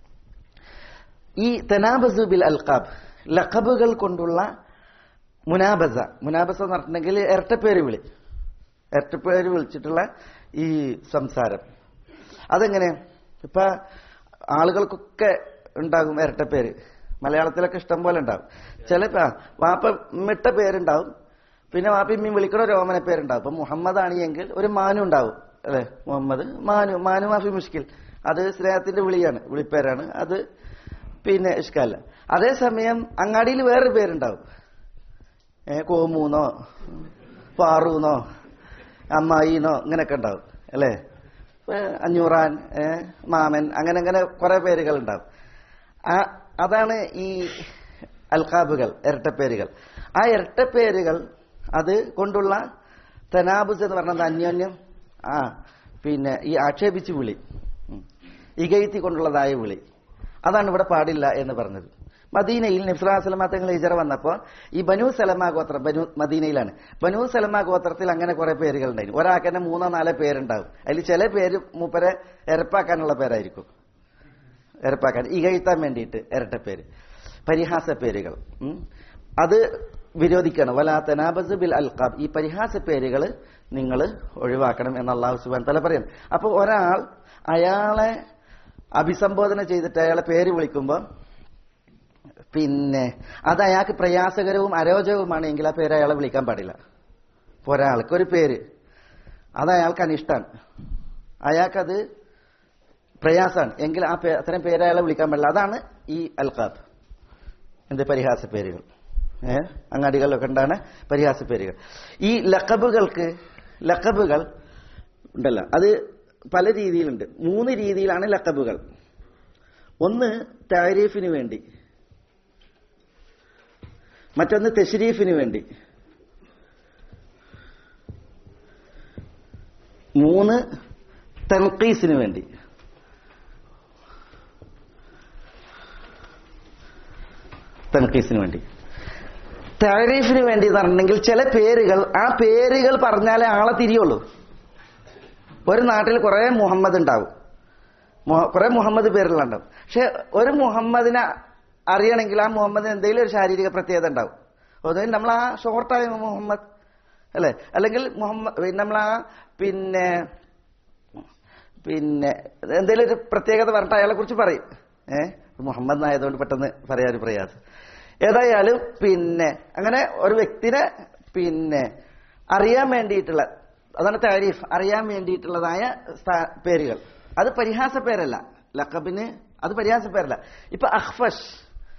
ഈ തനാബസു ബിൽ അൽഖാബ് ലഖബുകൾ കൊണ്ടുള്ള മുനാബസ മുനാബസ എന്ന് പറഞ്ഞിട്ടുണ്ടെങ്കിൽ ഇരട്ടപ്പേര് വിളി ഇരട്ടപ്പേര് വിളിച്ചിട്ടുള്ള ഈ സംസാരം അതെങ്ങനെ ഇപ്പൊ ആളുകൾക്കൊക്കെ ഉണ്ടാകും ഇരട്ടപ്പേര് മലയാളത്തിലൊക്കെ ഇഷ്ടം പോലെ ഉണ്ടാവും ചില ആ, വാപ്പ മിട്ട പേരുണ്ടാവും പിന്നെ വാപ്പിമ്മയും വിളിക്കണ ഒരു ഓമന പേരുണ്ടാവും ഇപ്പൊ മുഹമ്മദ് ആണെങ്കിൽ ഒരു മാനു ഉണ്ടാവും അല്ലെ മുഹമ്മദ് മാനു മാനു മാഫി മുഷ്കിൽ അത് സ്നേഹത്തിന്റെ വിളിയാണ് വിളിപ്പേരാണ് അത് പിന്നെ ഇഷ്കല്ല അതേസമയം അങ്ങാടിയിൽ വേറൊരു പേരുണ്ടാവും ഏ കോമൂന്നോ ഫാറൂന്നോ അമ്മായിന്നോ ഇങ്ങനെയൊക്കെ ഉണ്ടാവും അല്ലേ ഏ, അഞ്ഞൂറാൻ ഏ, മാമൻ അങ്ങനെ അങ്ങനെ കുറെ പേരുകൾ ഉണ്ടാവും ആ അതാണ് ഈ അൽക്കാബുകൾ ഇരട്ടപ്പേരുകൾ ആ ഇരട്ടപ്പേരുകൾ അത് കൊണ്ടുള്ള തനാബുസ് എന്ന് പറഞ്ഞത് അന്യോന്യം ആ പിന്നെ ഈ ആക്ഷേപിച്ച് വിളി ഉം. ഇകഴ്ത്തി കൊണ്ടുള്ളതായ വിളി അതാണ് ഇവിടെ പാടില്ല എന്ന് പറഞ്ഞത് മദീനയിൽ നിഫ്രാസലമ തങ്ങൾ ഇജറ വന്നപ്പോൾ ഈ ബനു സലമ ഗോത്രം ബനു മദീനയിലാണ് ബനു സലമ ഗോത്രത്തിൽ അങ്ങനെ കുറെ പേരുകൾ ഉണ്ടായിരുന്നു ഒരാൾക്ക് തന്നെ മൂന്നോ നാലോ പേരുണ്ടാവും അതിൽ ചില പേര് മൂപ്പരെ എരപ്പാക്കാനുള്ള പേരായിരിക്കും എരപ്പാക്കാൻ ഇകഴ്ത്താൻ വേണ്ടിയിട്ട് ഇരട്ട പേര് പരിഹാസ പേരുകൾ ഉം. അത് വിരോധിക്കണം വലാ തനാബസ് ബിൽ അൽഖാബ് ഈ പരിഹാസ പേരുകൾ നിങ്ങൾ ഒഴിവാക്കണം എന്ന് അള്ളാഹു സുബാൻ തല പറയുന്നു അപ്പോൾ ഒരാൾ അയാളെ അഭിസംബോധന ചെയ്തിട്ട് അയാളെ പേര് വിളിക്കുമ്പോൾ പിന്നെ അത് അയാൾക്ക് പ്രയാസകരവും അരോചകവുമാണ് എങ്കിൽ ആ പേര് അയാളെ വിളിക്കാൻ പാടില്ല ഇപ്പൊ ഒരാൾക്ക് ഒരു പേര് അത് അയാൾക്ക് അനിഷ്ടമാണ് അയാൾക്കത് പ്രയാസമാണ് എങ്കിൽ ആ പേ- അത്തരം പേര് അയാളെ വിളിക്കാൻ പാടില്ല അതാണ് ഈ അൽഖാബ് എന്ത് പരിഹാസ പേരുകൾ ഏ അങ്ങാടികളിലൊക്കെ ഉണ്ടാണ് പരിഹാസ പേരുകൾ ഈ ലക്കബുകൾക്ക് ലക്കബുകൾ ഉണ്ടല്ലോ അത് പല രീതിയിലുണ്ട് മൂന്ന് രീതിയിലാണ് ലക്കബുകൾ ഒന്ന് താരീഫിന് വേണ്ടി മറ്റൊന്ന് തെഷരീഫിന് വേണ്ടി മൂന്ന് തൻഖീസിന് വേണ്ടി തൻഖീസിന് വേണ്ടി താരീഫിന് വേണ്ടി എന്ന് പറഞ്ഞിട്ടുണ്ടെങ്കിൽ ചില പേരുകൾ ആ പേരുകൾ പറഞ്ഞാലേ ആളെ തിരിയുള്ളൂ ഒരു നാട്ടിൽ കുറെ മുഹമ്മദ് ഉണ്ടാവും മു- കുറെ മുഹമ്മദ് പേരുകളുണ്ടാവും പക്ഷെ ഒരു മുഹമ്മദിനെ അറിയണമെങ്കിൽ ആ മുഹമ്മദിന് എന്തെങ്കിലും ഒരു ശാരീരിക പ്രത്യേകത ഉണ്ടാവും ഒന്നുകിൽ നമ്മൾ ആ ഷോർട്ടായ മുഹമ്മദ് അല്ലെ അല്ലെങ്കിൽ മുഹമ്മദ് നമ്മൾ ആ പിന്നെ പിന്നെ എന്തെങ്കിലും ഒരു പ്രത്യേകത പറഞ്ഞിട്ട് അയാളെ കുറിച്ച് പറയും ഏഹ് മുഹമ്മദ് എന്നായതുകൊണ്ട് പെട്ടെന്ന് പറയാൻ ഒരു പ്രയാസം ഏതായാലും പിന്നെ അങ്ങനെ ഒരു വ്യക്തിനെ പിന്നെ അറിയാൻ വേണ്ടിയിട്ടുള്ള അതാണ് താരീഫ് അറിയാൻ വേണ്ടിയിട്ടുള്ളതായ സ്ഥാ- പേരുകൾ അത് പരിഹാസ പേരല്ല ലക്കബിന് അത് പരിഹാസ പേരല്ല ഇപ്പൊ അഖ്ഫഷ്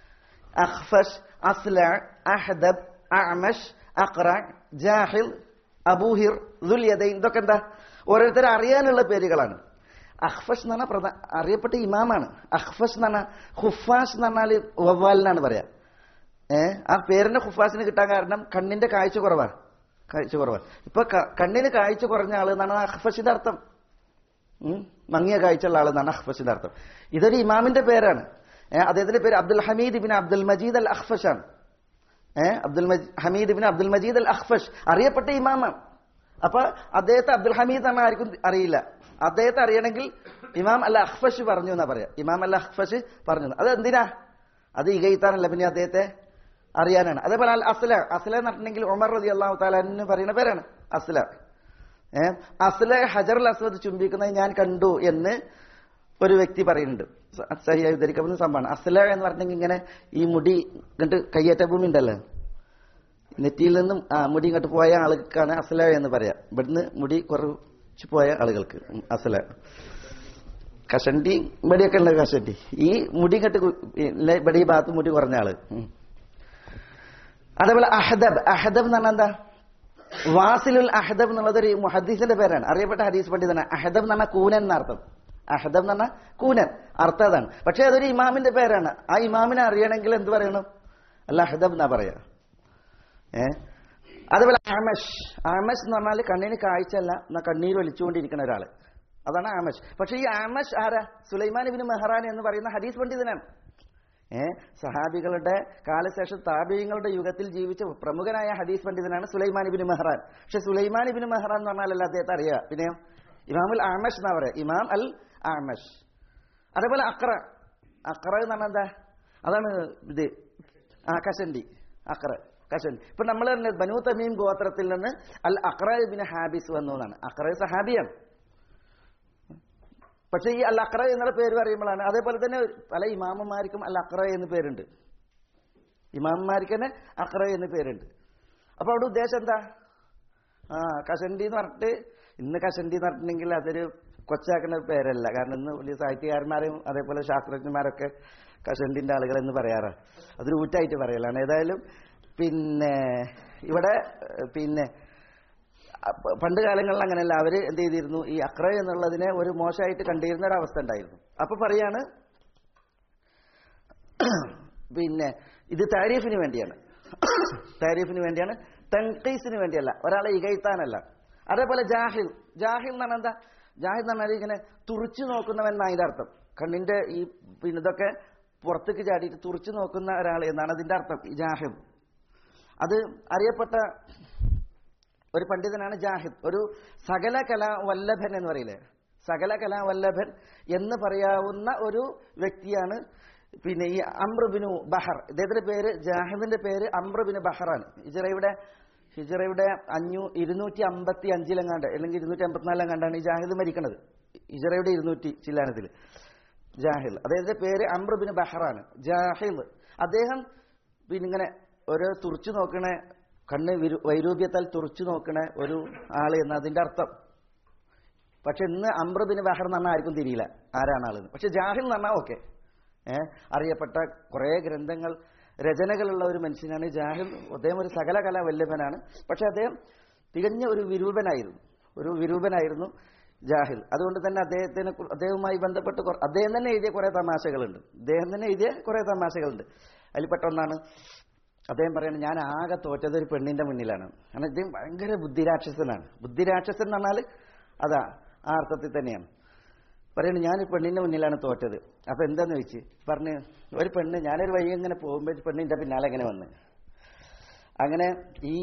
അഖ്ഫഷ് അസ്ല അഹ്ദബ് അഅമഷ് അഖ്റ ജാഹിൽ അബൂഹിർ ദുൽ യദൈൻ ഇതൊക്കെ എന്താ ഓരോരുത്തരെ അറിയാനുള്ള പേരുകളാണ് അഹ്ഫഷ് എന്ന് പറഞ്ഞാൽ പ്രധാന അറിയപ്പെട്ട ഇമാമാണ് അഹ്ഫഷ് എന്ന് പറഞ്ഞാൽ ഹുഫാഷ് എന്ന് പറഞ്ഞാൽ വവ്വാലിനാണ് പറയാ ഏ ആ പേരിന്റെ ഹുഫാസിന് കിട്ടാൻ കാരണം കണ്ണിന്റെ കാഴ്ച കുറവാണ് കാഴ്ച കുറവാണ് ഇപ്പൊ ക- കണ്ണിന് കാഴ്ച കുറഞ്ഞ ആള് എന്നാണ് അഹ്ഫഷിന്റെ അർത്ഥം ഉം. മങ്ങിയ കാഴ്ചയുള്ള ആളെന്നാണ് അഹ്ഫഷിന്റെ അർത്ഥം ഇതൊരു ഇമാമിന്റെ പേരാണ് ഏ, അദ്ദേഹത്തിന്റെ പേര് Abdul Hamid bin Abdul Majid al Ahfash ആണ് ഏഹ് Abdul Majid Hamid bin Abdul Majid al Akhfash അറിയപ്പെട്ട ഇമാമാണ് അപ്പൊ അദ്ദേഹത്തെ അബ്ദുൽ ഹമീദ് എന്ന് ആർക്കും അറിയില്ല അദ്ദേഹത്തെ അറിയണമെങ്കിൽ ഇമാം അൽ അഖ്ഫഷ് പറഞ്ഞു എന്നാ പറയാ ഇമാം അൽ അഖ്ഫഷ് പറഞ്ഞു എന്ന്. അത് എന്തിനാ അത് ഇകയിത്താനല്ല പിന്നെ അദ്ദേഹത്തെ അറിയാനാണ് അതേപോലെ അൽ അസ്ല അസ്ല എന്ന് പറഞ്ഞിട്ടുണ്ടെങ്കിൽ ഉമർ റതി അള്ളാഹു താലാന്ന് പറയുന്ന പേരാണ് അസ്ല ഏഹ് അസ്ല ഹജർ അൽ അസ്വദ് ചുംബിക്കുന്നത് ഞാൻ കണ്ടു എന്ന് ഒരു വ്യക്തി പറയുന്നുണ്ട് സ- സഹിയായി ഉദ്ധരിക്കപ്പെടുന്ന സംഭവമാണ് അസ്ല എന്ന് പറഞ്ഞെങ്കിൽ ഇങ്ങനെ ഈ മുടി ഇങ്ങോട്ട് കയ്യേറ്റ ഭൂമി ഉണ്ടല്ലോ നെറ്റിയിൽ നിന്നും ആ മുടി ഇങ്ങോട്ട് പോയ ആൾക്കാണ് അസ്ല എന്ന് പറയാം ഇവിടുന്ന് മുടി കുറച്ച് പോയ ആളുകൾക്ക് ഉം, അസ്ല കഷണ്ടി ഇവിടെയൊക്കെ ഉണ്ട് കഷണ്ടി ഈ മുടി ഇങ്ങോട്ട് കു- ഇല്ല, ഇവിടെ ഈ ഭാഗത്ത് മുടി കുറഞ്ഞ ആള് ഉം. അതേപോലെ അഹദബ് അഹദബ് എന്ന് പറഞ്ഞാൽ എന്താ വാസിലുൽ അഹദബ് എന്നുള്ളത് ഒരു മുഹദ്ദീസിന്റെ പേരാണ് അറിയപ്പെട്ട ഹദീസ് പണ്ഡിതനാണ് അഹദബ് എന്ന് പറഞ്ഞാൽ കൂനൻ എന്നർത്ഥം അഹദബ് എന്ന് പറഞ്ഞാൽ കൂനൻ അർത്ഥം അതാണ് പക്ഷെ അതൊരു ഇമാമിന്റെ പേരാണ് ആ ഇമാമിനെ അറിയണമെങ്കിൽ എന്ത് പറയണം അല്ല അഹദബ് എന്നാ പറയാ ഏ അതുപോലെ ആമഷ് ആമഷ് എന്ന് പറഞ്ഞാൽ കണ്ണിന് കാഴ്ചയല്ല എന്നാ കണ്ണീര് വലിച്ചുകൊണ്ടിരിക്കുന്ന ഒരാള് അതാണ് ആമഷ് പക്ഷെ ഈ ആമഷ് ആരാ സുലൈമാൻ ഇബിന് മെഹ്റാൻ എന്ന് പറയുന്ന ഹദീസ് പണ്ഡിതനാണ് ഏ സഹാബികളുടെ കാലശേഷം താബിയങ്ങളുടെ യുഗത്തിൽ ജീവിച്ച പ്രമുഖനായ ഹദീസ് പണ്ഡിതനാണ് സുലൈമാൻ ഇബിന് മെഹ്റാൻ പക്ഷെ സുലൈമാൻ ഇബിന് മെഹ്റാൻ എന്ന് പറഞ്ഞാലല്ല അദ്ദേഹത്തെ അറിയാം പിന്നെയോ ഇമാം അൽ ആമഷ് എന്നാ പറയാ ഇമാം അൽ ആമഷ് അതേപോലെ അക്ര അക്ര എന്ന് പറഞ്ഞാൽ എന്താ അതാണ് ഇത് ആ കഷണ്ടി അക്ര കഷണ്ടി ഇപ്പൊ നമ്മൾ തന്നെ ബനു തമീം ഗോത്രത്തിൽ നിന്ന് അൽ അക്ര ബിൻ ഹാബിസ് വന്നു എന്നാണ് അക്ര സഹാബിയാണ് പക്ഷെ ഈ അൽ അക്ര എന്നുള്ള പേര് പറയുമ്പോഴാണ് അതേപോലെ തന്നെ പല ഇമാമന്മാർക്കും അൽ അക്ര എന്ന് പേരുണ്ട് ഇമാമന്മാർക്ക് തന്നെ അക്ര എന്ന് പേരുണ്ട് അപ്പൊ അവിടെ ഉദ്ദേശം എന്താ ആ കഷണ്ടി എന്ന് പറഞ്ഞിട്ട് ഇന്ന് കഷണ്ടി എന്ന് പറഞ്ഞിട്ടുണ്ടെങ്കിൽ അതൊരു കൊച്ചാക്കുന്ന പേരല്ല കാരണം ഇന്ന് വലിയ സാഹിത്യകാരന്മാരും അതേപോലെ ശാസ്ത്രജ്ഞന്മാരൊക്കെ കഷണ്ടിന്റെ ആളുകൾ എന്ന് പറയാറാണ് അതൊരു ഊറ്റായിട്ട് പറയലാണ് ഏതായാലും പിന്നെ ഇവിടെ ഏഹ്, പിന്നെ അപ്പ- പണ്ട് കാലങ്ങളിൽ അങ്ങനെയല്ല അവര് എന്ത് ചെയ്തിരുന്നു ഈ അക്ര എന്നുള്ളതിനെ ഒരു മോശമായിട്ട് കണ്ടിരുന്ന ഒരു അവസ്ഥ ഉണ്ടായിരുന്നു അപ്പൊ പറയാണ് പിന്നെ ഇത് താരീഫിന് വേണ്ടിയാണ് താരീഫിന് വേണ്ടിയാണ് തൻഖീസിന് വേണ്ടിയല്ല ഒരാളെ ഇകഴ്ത്താനല്ല അതേപോലെ ജാഹിൽ ജാഹിൽ എന്ന് പറഞ്ഞാൽ എന്താ ജാഹിൽ എന്ന് പറഞ്ഞാൽ ഇങ്ങനെ തുറിച്ചു നോക്കുന്നവൻ എന്നാണ് അതിന്റെ അർത്ഥം കണ്ണിന്റെ ഈ പിന്നെ ഇതൊക്കെ പുറത്തേക്ക് ചാടിയിട്ട് തുറിച്ചു നോക്കുന്ന ഒരാൾ എന്നാണ് അതിന്റെ അർത്ഥം ഈ ജാഹിൽ അത് അറിയപ്പെട്ട ഒരു പണ്ഡിതനാണ് ജാഹിദ് ഒരു സകല കലാ വല്ലഭൻ എന്ന് പറയില്ലേ സകല കലാ വല്ലഭൻ എന്ന് പറയാവുന്ന ഒരു വ്യക്തിയാണ് പിന്നെ ഈ അമ്രബിനു ബഹർ ഇദ്ദേഹത്തിന്റെ പേര് ജാഹിദിന്റെ പേര് അമ്രബിന് ബഹറാണ് ഹിജറയുടെ ഹിജറയുടെ അഞ്ഞൂ ഇരുന്നൂറ്റി അമ്പത്തി അഞ്ചിലെങ്ങാണ്ട് അല്ലെങ്കിൽ ഇരുന്നൂറ്റി അമ്പത്തിനാലിലെങ്ങാണ്ടാണ് ഈ ജാഹിദ് മരിക്കുന്നത് ഹിജറയുടെ ഇരുന്നൂറ്റി ചില്ലാനത്തിൽ ജാഹിൽ അദ്ദേഹത്തിന്റെ പേര് അമ്രബിന് ബഹറാണ് ജാഹിൽ അദ്ദേഹം പിന്നെ ഇങ്ങനെ ഒരു തുറച്ചു നോക്കണ കണ്ണ് വിരു- വൈരൂപ്യത്താൽ തുറച്ചു നോക്കണ ഒരു ആള് എന്ന് അതിന്റെ അർത്ഥം പക്ഷെ ഇന്ന് അമ്രബിന് ബഹർ എന്ന് പറഞ്ഞാൽ ആർക്കും തിരിയില്ല ആരാണ് ആളെന്ന് പക്ഷെ ജാഹിൽ എന്ന് പറഞ്ഞാൽ ഓക്കെ ഏഹ് അറിയപ്പെട്ട കുറെ ഗ്രന്ഥങ്ങൾ രചനകളുള്ള ഒരു മനുഷ്യനാണ് ജാഹിൽ അദ്ദേഹം ഒരു സകല കലാ വല്ലഭനാണ് പക്ഷെ അദ്ദേഹം തികഞ്ഞ ഒരു വിരൂപനായിരുന്നു ഒരു വിരൂപനായിരുന്നു ജാഹിൽ അതുകൊണ്ട് തന്നെ അദ്ദേഹത്തിന് കു- അദ്ദേഹവുമായി ബന്ധപ്പെട്ട് കുറെ- അദ്ദേഹം തന്നെ എഴുതിയ കുറെ തമാശകളുണ്ട് അദ്ദേഹം തന്നെ എഴുതിയ കുറെ തമാശകളുണ്ട് അതിൽപ്പെട്ട ഒന്നാണ് അദ്ദേഹം പറയുന്നത് ഞാൻ ആകെ തോറ്റത് ഒരു പെണ്ണിന്റെ മുന്നിലാണ് കാരണം ഇദ്ദേഹം ഭയങ്കര ബുദ്ധിരാക്ഷസനാണ് ബുദ്ധിരാക്ഷസൻ എന്ന് പറഞ്ഞാൽ അതാ ആ അർത്ഥത്തിൽ തന്നെയാണ് പറയുന്നത് ഞാൻ ഈ പെണ്ണിന്റെ മുന്നിലാണ് തോറ്റത് അപ്പൊ എന്താന്ന് ചോദിച്ച് പറഞ്ഞ് ഒരു പെണ്ണ് ഞാനൊരു വഴി ഇങ്ങനെ പോകുമ്പോൾ ഒരു പെണ്ണിന്റെ പിന്നാലെ ഇങ്ങനെ വന്ന് അങ്ങനെ ഈ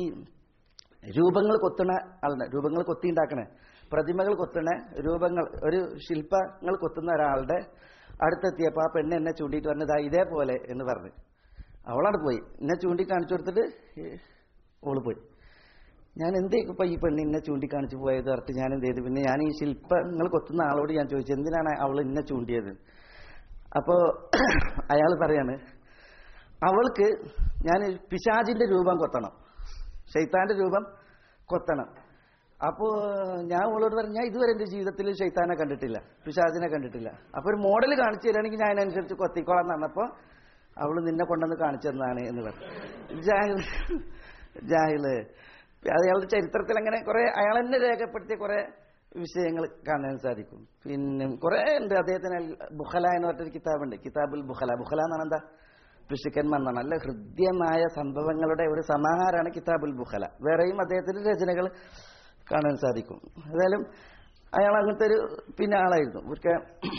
രൂപങ്ങൾ കൊത്തണ ആളുടെ രൂപങ്ങൾ കൊത്തിണ്ടാക്കണേ പ്രതിമകൾ കൊത്തണ രൂപങ്ങൾ ഒരു ശില്പങ്ങൾ കൊത്തുന്ന ഒരാളുടെ അടുത്തെത്തിയപ്പോൾ ആ പെണ്ണ് എന്നെ ചൂണ്ടിയിട്ട് പറഞ്ഞതാ ഇതേപോലെ എന്ന് പറഞ്ഞു അവളാണ് പോയി എന്നെ ചൂണ്ടിക്കാണിച്ചു കൊടുത്തിട്ട് ഈ ഓള് പോയി ഞാൻ എന്തേക്കും ഇപ്പൊ ഈ പെണ്ണ് എന്നെ ചൂണ്ടിക്കാണിച്ച് പോയത് പറഞ്ഞിട്ട് ഞാൻ എന്ത് ചെയ്തു പിന്നെ ഞാൻ ഈ ശില്പങ്ങൾ കൊത്തുന്ന ആളോട് ഞാൻ ചോദിച്ചു എന്തിനാണ് അവൾ എന്നെ ചൂണ്ടിയത് അപ്പോ അയാൾ പറയാണ് അവൾക്ക് ഞാൻ പിശാജിന്റെ രൂപം കൊത്തണം ഷെയ്ത്താന്റെ രൂപം കൊത്തണം അപ്പോ ഞാൻ അവളോട് പറഞ്ഞു ഞാൻ ഇതുവരെ എന്റെ ജീവിതത്തിൽ ഷെയ്ത്താനെ കണ്ടിട്ടില്ല പിശാജിനെ കണ്ടിട്ടില്ല അപ്പൊ ഒരു മോഡൽ കാണിച്ചു തരാണെങ്കിൽ ഞാൻ അതിനനുസരിച്ച് കൊത്തിക്കോളാം എന്ന് പറഞ്ഞപ്പോ അവള് നിന്നെ കൊണ്ടുവന്ന് കാണിച്ചു തന്നാണ് എന്ന് പറഞ്ഞു ജാഹിൽ ജാഹില് അയാളുടെ ചരിത്രത്തിൽ അങ്ങനെ കുറെ അയാൾ തന്നെ രേഖപ്പെടുത്തിയ കുറെ വിഷയങ്ങൾ കാണാൻ സാധിക്കും പിന്നെ കുറെ ഉണ്ട് അദ്ദേഹത്തിന് അൽ ബുഖല എന്ന് പറഞ്ഞൊരു കിതാബുണ്ട് കിതാബുൽ ബുഖല ബുഖല എന്നാണ് എന്താ പിശുക്കന്മാർ എന്നാണ് നല്ല ഹൃദ്യമായ സംഭവങ്ങളുടെ ഒരു സമാഹാരമാണ് കിതാബുൽ ബുഖല വേറെയും അദ്ദേഹത്തിന്റെ രചനകൾ കാണാൻ സാധിക്കും ഏതായാലും അയാൾ അങ്ങനത്തെ ഒരു പിന്നെ ആളായിരുന്നു ഒരിക്കൽ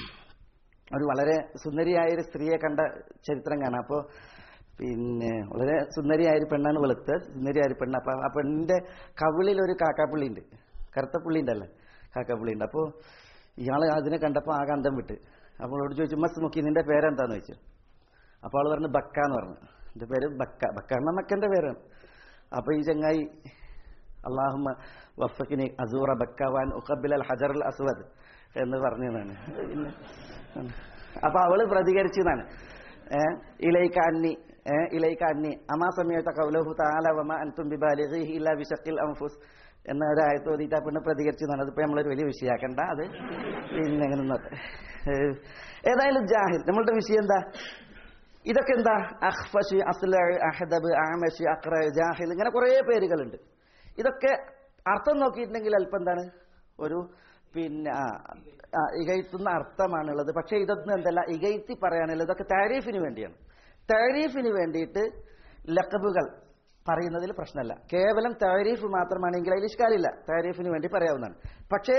ഒരു വളരെ സുന്ദരിയായ ഒരു സ്ത്രീയെ കണ്ട ചരിത്രം കാണാം അപ്പോൾ പിന്നെ വളരെ സുന്ദരിയായ ഒരു പെണ്ണാണ് വെളുത്ത് സുന്ദരിയായ ഒരു പെണ്ണ് അപ്പൊ ആ പെണ്ണിന്റെ കവിളിൽ ഒരു കാക്കാപ്പുള്ളി ഉണ്ട് കറുത്ത പുള്ളി ഉണ്ടല്ലേ കാക്കാപ്പുള്ളി ഉണ്ട് അപ്പോൾ ഇയാൾ അതിനെ കണ്ടപ്പോൾ ആകെ അന്തം വിട്ട് അപ്പോൾ അവളോട് ചോദിച്ചു മസ് മുക്കി നിന്റെ പേരെന്താന്ന് ചോദിച്ചു അപ്പോൾ അവൾ പറഞ്ഞു ബക്ക എന്ന് പറഞ്ഞു എന്റെ പേര് ബക്ക ബക്ക എന്ന മക്കന്റെ പേരാണ് അപ്പൊ ഈ ചങ്ങായി അള്ളാഹുമ്മ വഫക്കിനി അസൂറ ബക്കവാൻ ഉഖബിൽ അൽ ഹജർ അൽ അസ്വദ് എന്ന് പറഞ്ഞതാണ് പിന്നെ അപ്പൊ അവള് പ്രതികരിച്ചു എന്നാണ് ഏഹ് ഇലൈക്ക അന്നി ഏഹ് ഇലൈക്ക അന്നി അമാ സമയത്ത കൗലഹു താല വമ അൻതും ബിബാലിഗിഹി ഇല്ല ബിശക്കിൽ അൻഫുസ് എന്ന ഒരു ആയത്ത് ഓതിയിട്ട് ആ പെണ്ണ് പ്രതികരിച്ചു എന്നാണ് അതിപ്പോ നമ്മളൊരു വലിയ വിഷയാക്കണ്ട അത് പിന്നെ അങ്ങനെ നിന്നോട്ടെ. ഏഹ് ഏതായാലും ജാഹിൽ നമ്മളുടെ വിഷയം എന്താ ഇതൊക്കെ എന്താ അഹ്ഫഷ് അസ്ല അഹദബ് ആമഷ് അക്ര ജാഹിൽ ഇങ്ങനെ കുറേ പേരുകളുണ്ട് ഇതൊക്കെ അർത്ഥം നോക്കിയിട്ടുണ്ടെങ്കിൽ അല്പം എന്താണ് ഒരു പിന്നെ ആ, ആ, ഇകഴ്ത്തുന്ന അർത്ഥമാണുള്ളത് പക്ഷെ ഇതൊന്നും എന്തല്ല ഇകഴ്ത്തി പറയാനുള്ളത് ഇതൊക്കെ താരീഫിന് വേണ്ടിയാണ് താരീഫിന് വേണ്ടിയിട്ട് ലക്കബുകൾ പറയുന്നതിൽ പ്രശ്നമല്ല കേവലം താരീഫ് മാത്രമാണെങ്കിൽ അതിൽ ഇഷ്കാലില്ല താരീഫിന് വേണ്ടി പറയാവുന്നതാണ് പക്ഷേ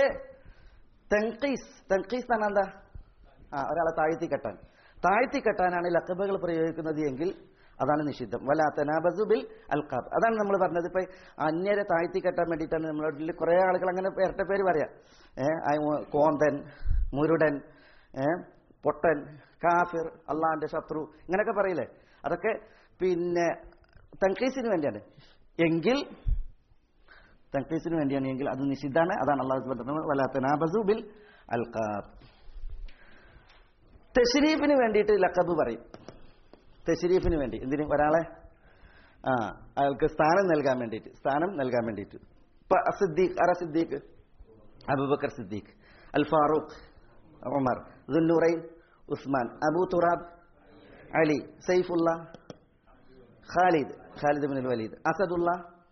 തെങ്കീസ് തെങ്കീസ് എന്നാണ് എന്താ ആ ഒരാളെ താഴ്ത്തി കെട്ടാൻ താഴ്ത്തി കെട്ടാനാണ് ലക്കബുകൾ പ്രയോഗിക്കുന്നത് എങ്കിൽ അതാണ് നിഷിദ്ധം വല തനാബസുബിൽ അൽക്കാബ് അതാണ് നമ്മൾ പറഞ്ഞത് ഇപ്പൊ അന്യരെ താഴ്ത്തി കെട്ടാൻ വേണ്ടിയിട്ടാണ് നമ്മളോട് കുറെ ആളുകൾ അങ്ങനെ ഇരട്ട പേര് പറയാം ഏഹ് കോന്തൻ മുരുടൻ ഏഹ് പൊട്ടൻ കാഫിർ അള്ളാന്റെ ശത്രു ഇങ്ങനെയൊക്കെ പറയില്ലേ അതൊക്കെ പിന്നെ തങ്കീസിന് വേണ്ടിയാണ് എങ്കിൽ തങ്കീസിന് വേണ്ടിയാണ് എങ്കിൽ അത് നിഷിദ്ധാണ് അതാണ് അള്ളാഹു പറഞ്ഞത് വല തനാബസുബിൽ അൽക്കാബ് തെഷരീഫിന് വേണ്ടിയിട്ട് ലക്കബ് പറയും തെഷരീഫിന് വേണ്ടി എന്തിന് ഒരാളെ ആ അയാൾക്ക് സ്ഥാനം നൽകാൻ വേണ്ടിയിട്ട് സ്ഥാനം നൽകാൻ വേണ്ടിയിട്ട് ഇപ്പൊ സിദ്ദീഖ് അറ Siddiq Abubakar Siddiq al Farooq Umar Dhunnurain Usman Abu Turab Ali Saifullah Khalid Khalid bin Walid Asadullah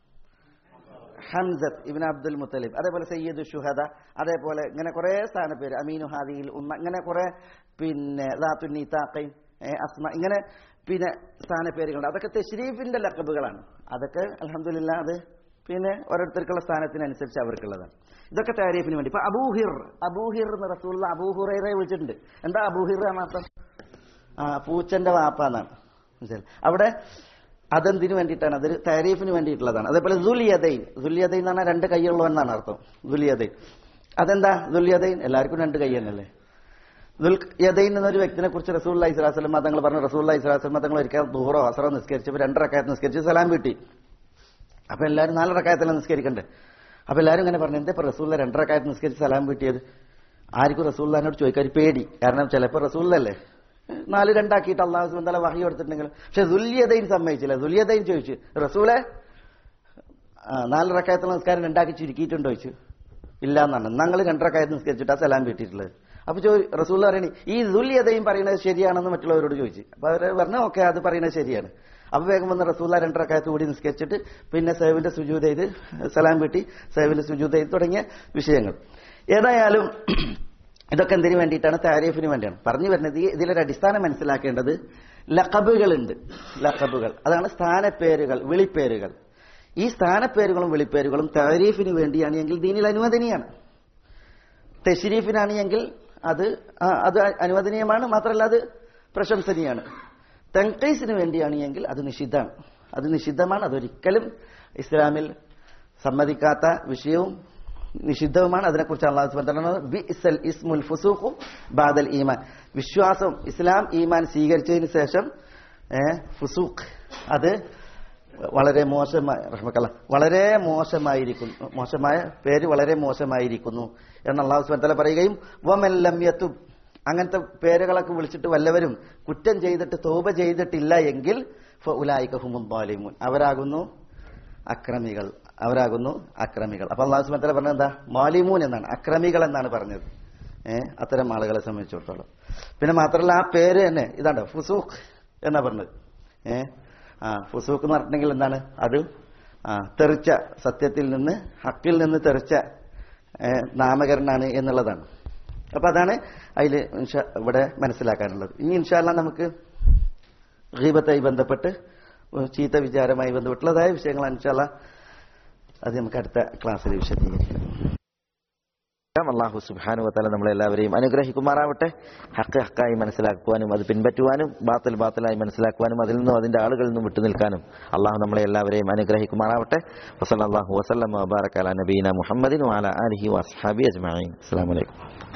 Hamzath ibn Abdul Muttalib അതേപോലെ സയ്യിദ് ഷുഹദ അതേപോലെ ഇങ്ങനെ കുറെ സ്ഥാനപ്പേര് അമീനു ഹാദിയിൽ ഉമ്മ ഇങ്ങനെ കുറെ പിന്നെ ദാത്തുന്നീത്താക്കൈൻ അസ്മ ഇങ്ങനെ പിന്നെ സ്ഥാനപ്പേരുകളുണ്ട് അതൊക്കെ തെഷ്രീഫിന്റെ ലക്കബുകളാണ് അതൊക്കെ അലഹമില്ല അത് പിന്നെ ഓരോരുത്തർക്കുള്ള സ്ഥാനത്തിനനുസരിച്ച് അവർക്കുള്ളതാണ് ഇതൊക്കെ താരീഫിന് വേണ്ടി ഇപ്പൊ അബൂഹിർ അബൂഹിർ എന്ന് റസൂള്ള അബൂഹുറൈറെ വിളിച്ചിട്ടുണ്ട് എന്താ അബൂഹിർ എന്നർത്ഥം ആ പൂച്ചന്റെ വാപ്പ എന്നാണ് മനസ്സിലായി അവിടെ അതെന്തിനു വേണ്ടിയിട്ടാണ് അതൊരു താരീഫിന് വേണ്ടിയിട്ടുള്ളതാണ് അതേപോലെ ദുലിയദൈൻ ദുലിയദൈൻ എന്ന് പറഞ്ഞാൽ രണ്ട് കൈയുള്ളവൻ എന്നാണ് അർത്ഥം ദുലിയദൈൻ അതെന്താ ദുലിയദൈൻ എല്ലാവർക്കും രണ്ട് കൈ തന്നെയല്ലേ ദുൽ യദൈൻ എന്നൊരു വ്യക്തിനെ കുറിച്ച് റസൂൽ ഇസ്ലാസ്ലം തങ്ങൾ പറഞ്ഞു റസൂൽ ഇസ്ലാസ്ലം തങ്ങൾ ഒരിക്കൽ ദൂറോ അസറോ നിസ്കരിച്ചപ്പോൾ രണ്ടരക്കായത്ത് നിസ്കരിച്ച് സലാം വീട്ടി അപ്പൊ എല്ലാവരും നാലരക്കായത്തല്ല നിസ്കരിക്കണ്ടേ അപ്പൊ എല്ലാവരും ഇങ്ങനെ പറഞ്ഞു എന്താ ഇപ്പൊ റസൂല്ല രണ്ടരക്കായത്ത് നിസ്കരിച്ച് സലാം വീട്ടിയത് ആർക്കും റസൂല്ലാനോട് ചോദിക്കാൻ ഒരു പേടി കാരണം ചിലപ്പോൾ റസൂല്ലല്ലേ നാല് രണ്ടാക്കിയിട്ട് അള്ളാഹു സുബന്ധല വഹി കൊടുത്തിട്ടുണ്ടെങ്കിൽ പക്ഷെ ദുല്യതയും സമ്മതിച്ചില്ല ദുല്യതയും ചോദിച്ചു റസൂലെ ആ, നാല് റക്കായത്തുള്ള നിസ്കാരം രണ്ടാക്കി ചുരുക്കിയിട്ടുണ്ടോ ചോദിച്ചു ഇല്ല എന്നാണ് ഞങ്ങൾ രണ്ടരക്കായത്ത് നിസ്കരിച്ചിട്ടാ സലാം വീട്ടിയിട്ടുള്ളത് അപ്പൊ ചോ റസൂൽ പറയണി ഈ ദുല്യതയും പറയുന്നത് ശരിയാണെന്ന് മറ്റുള്ളവരോട് ചോദിച്ചു അപ്പൊ അവര് പറഞ്ഞു ഓക്കെ അത് പറയുന്നത് ശരിയാണ് അപ്പൊ വേഗം വന്ന് റസൂല്ല രണ്ടരക്കായത്ത് കൂടി നിസ്കരിച്ചിട്ട് പിന്നെ സേവിന്റെ സുജൂത് ചെയ്ത് സലാം വീട്ടി സേവിന്റെ സുജൂത് ചെയ്ത് തുടങ്ങിയ വിഷയങ്ങൾ ഏതായാലും ഇതൊക്കെ എന്തിനു വേണ്ടിയിട്ടാണ് താരീഫിന് വേണ്ടിയാണ് പറഞ്ഞു വരുന്നത് ഈ ഇതിലൊരു അടിസ്ഥാനം മനസ്സിലാക്കേണ്ടത് ലക്കബുകളുണ്ട് ലക്കബുകൾ അതാണ് സ്ഥാനപ്പേരുകൾ വിളിപ്പേരുകൾ ഈ സ്ഥാനപ്പേരുകളും വിളിപ്പേരുകളും താരീഫിന് വേണ്ടിയാണ് എങ്കിൽ ദീനിൽ അനുവദനീയാണ് തെഷരീഫിനാണ് എങ്കിൽ അത് ആ, അത് അനുവദനീയമാണ് മാത്രമല്ല അത് പ്രശംസനീയാണ് തെങ്കൈസിന് വേണ്ടിയാണ് എങ്കിൽ അത് നിഷിദ്ധമാണ് അത് നിഷിദ്ധമാണ് അതൊരിക്കലും ഇസ്ലാമിൽ സമ്മതിക്കാത്ത വിഷയവും നിഷിദ്ധവുമാണ് അതിനെക്കുറിച്ച് അള്ളാഹു സുബ്ഹാനഹു വ തആല പറഞ്ഞത്, ബിഇസൽ ഇസ്മുൽ ഫുസൂഖു ബാദൽ ഈമാൻ വിശ്വാസം ഇസ്ലാം ഈമാൻ സ്വീകരിച്ചതിന് ശേഷം ഏ, ഫുസൂഖ് അത് വളരെ മോശമായ റഹ്മക്കല്ല വളരെ മോശമായിരിക്കുന്നു മോശമായ പേര് വളരെ മോശമായിരിക്കുന്നു എന്ന് അള്ളാഹു സുബ്ഹാനഹു വ തആല പറയുകയും വമല്ലം യതുബ് അങ്ങനത്തെ പേരുകളൊക്കെ വിളിച്ചിട്ട് വല്ലവരും കുറ്റം ചെയ്തിട്ട് തോപ ചെയ്തിട്ടില്ല എങ്കിൽ ഉലായിക്കഹുമുൻ ബാലിമുൻ അവരാകുന്നു അക്രമികൾ അവരാകുന്നു അക്രമികൾ അപ്പൊ അള്ളാഹു സുബ്ഹാനഹു വ തആല പറഞ്ഞത് എന്താ മാലിമൂൻ എന്നാണ് അക്രമികൾ എന്നാണ് പറഞ്ഞത് ഏഹ് അത്തരം ആളുകളെ സംബന്ധിച്ചിടത്തോളം പിന്നെ മാത്രമല്ല ആ പേര് തന്നെ ഇതാണ്ടോ ഫുസൂഖ് എന്നാ പറഞ്ഞത് ഏഹ് ആ ഫുസൂഖ് എന്ന് പറഞ്ഞിട്ടുണ്ടെങ്കിൽ എന്താണ് അത് ആ, തെറിച്ച സത്യത്തിൽ നിന്ന് ഹക്കിൽ നിന്ന് തെറിച്ച ഏ, നാമകരണാണ് എന്നുള്ളതാണ് അപ്പൊ അതാണ് അതിൽ ഇവിടെ മനസ്സിലാക്കാനുള്ളത് ഇനി ഇൻഷാല്ല നമുക്ക് ഗീബത്തായി ബന്ധപ്പെട്ട് ചീത്ത വിചാരമായി ബന്ധപ്പെട്ടുള്ളതായ വിഷയങ്ങൾ ഇൻഷാല്ല അത് നമുക്ക് അടുത്ത ക്ലാസ്സിൽ വിശദീകരിക്കാം അള്ളാഹു സുബാനു വത്താല നമ്മളെല്ലാവരെയും അനുഗ്രഹിക്കുമാറാവട്ടെ ഹക്ക് ഹക്കായി മനസ്സിലാക്കുവാനും അത് പിൻപറ്റുവാനും ബാത്തൽ ബാത്തലായി മനസ്സിലാക്കുവാനും അതിൽ നിന്നും അതിന്റെ ആളുകളിൽ നിന്നും വിട്ടുനിൽക്കാനും അള്ളാഹു നമ്മളെ എല്ലാവരെയും അനുഗ്രഹിക്കുമാറാവട്ടെ വസല്ലാഹു വസ്ലം വബാറക്കാല നബീന മുഹമ്മദിൻ വാല അലഹി വസ്ഹാബി അജ്മാൻ അസ്സാം വലൈക്കും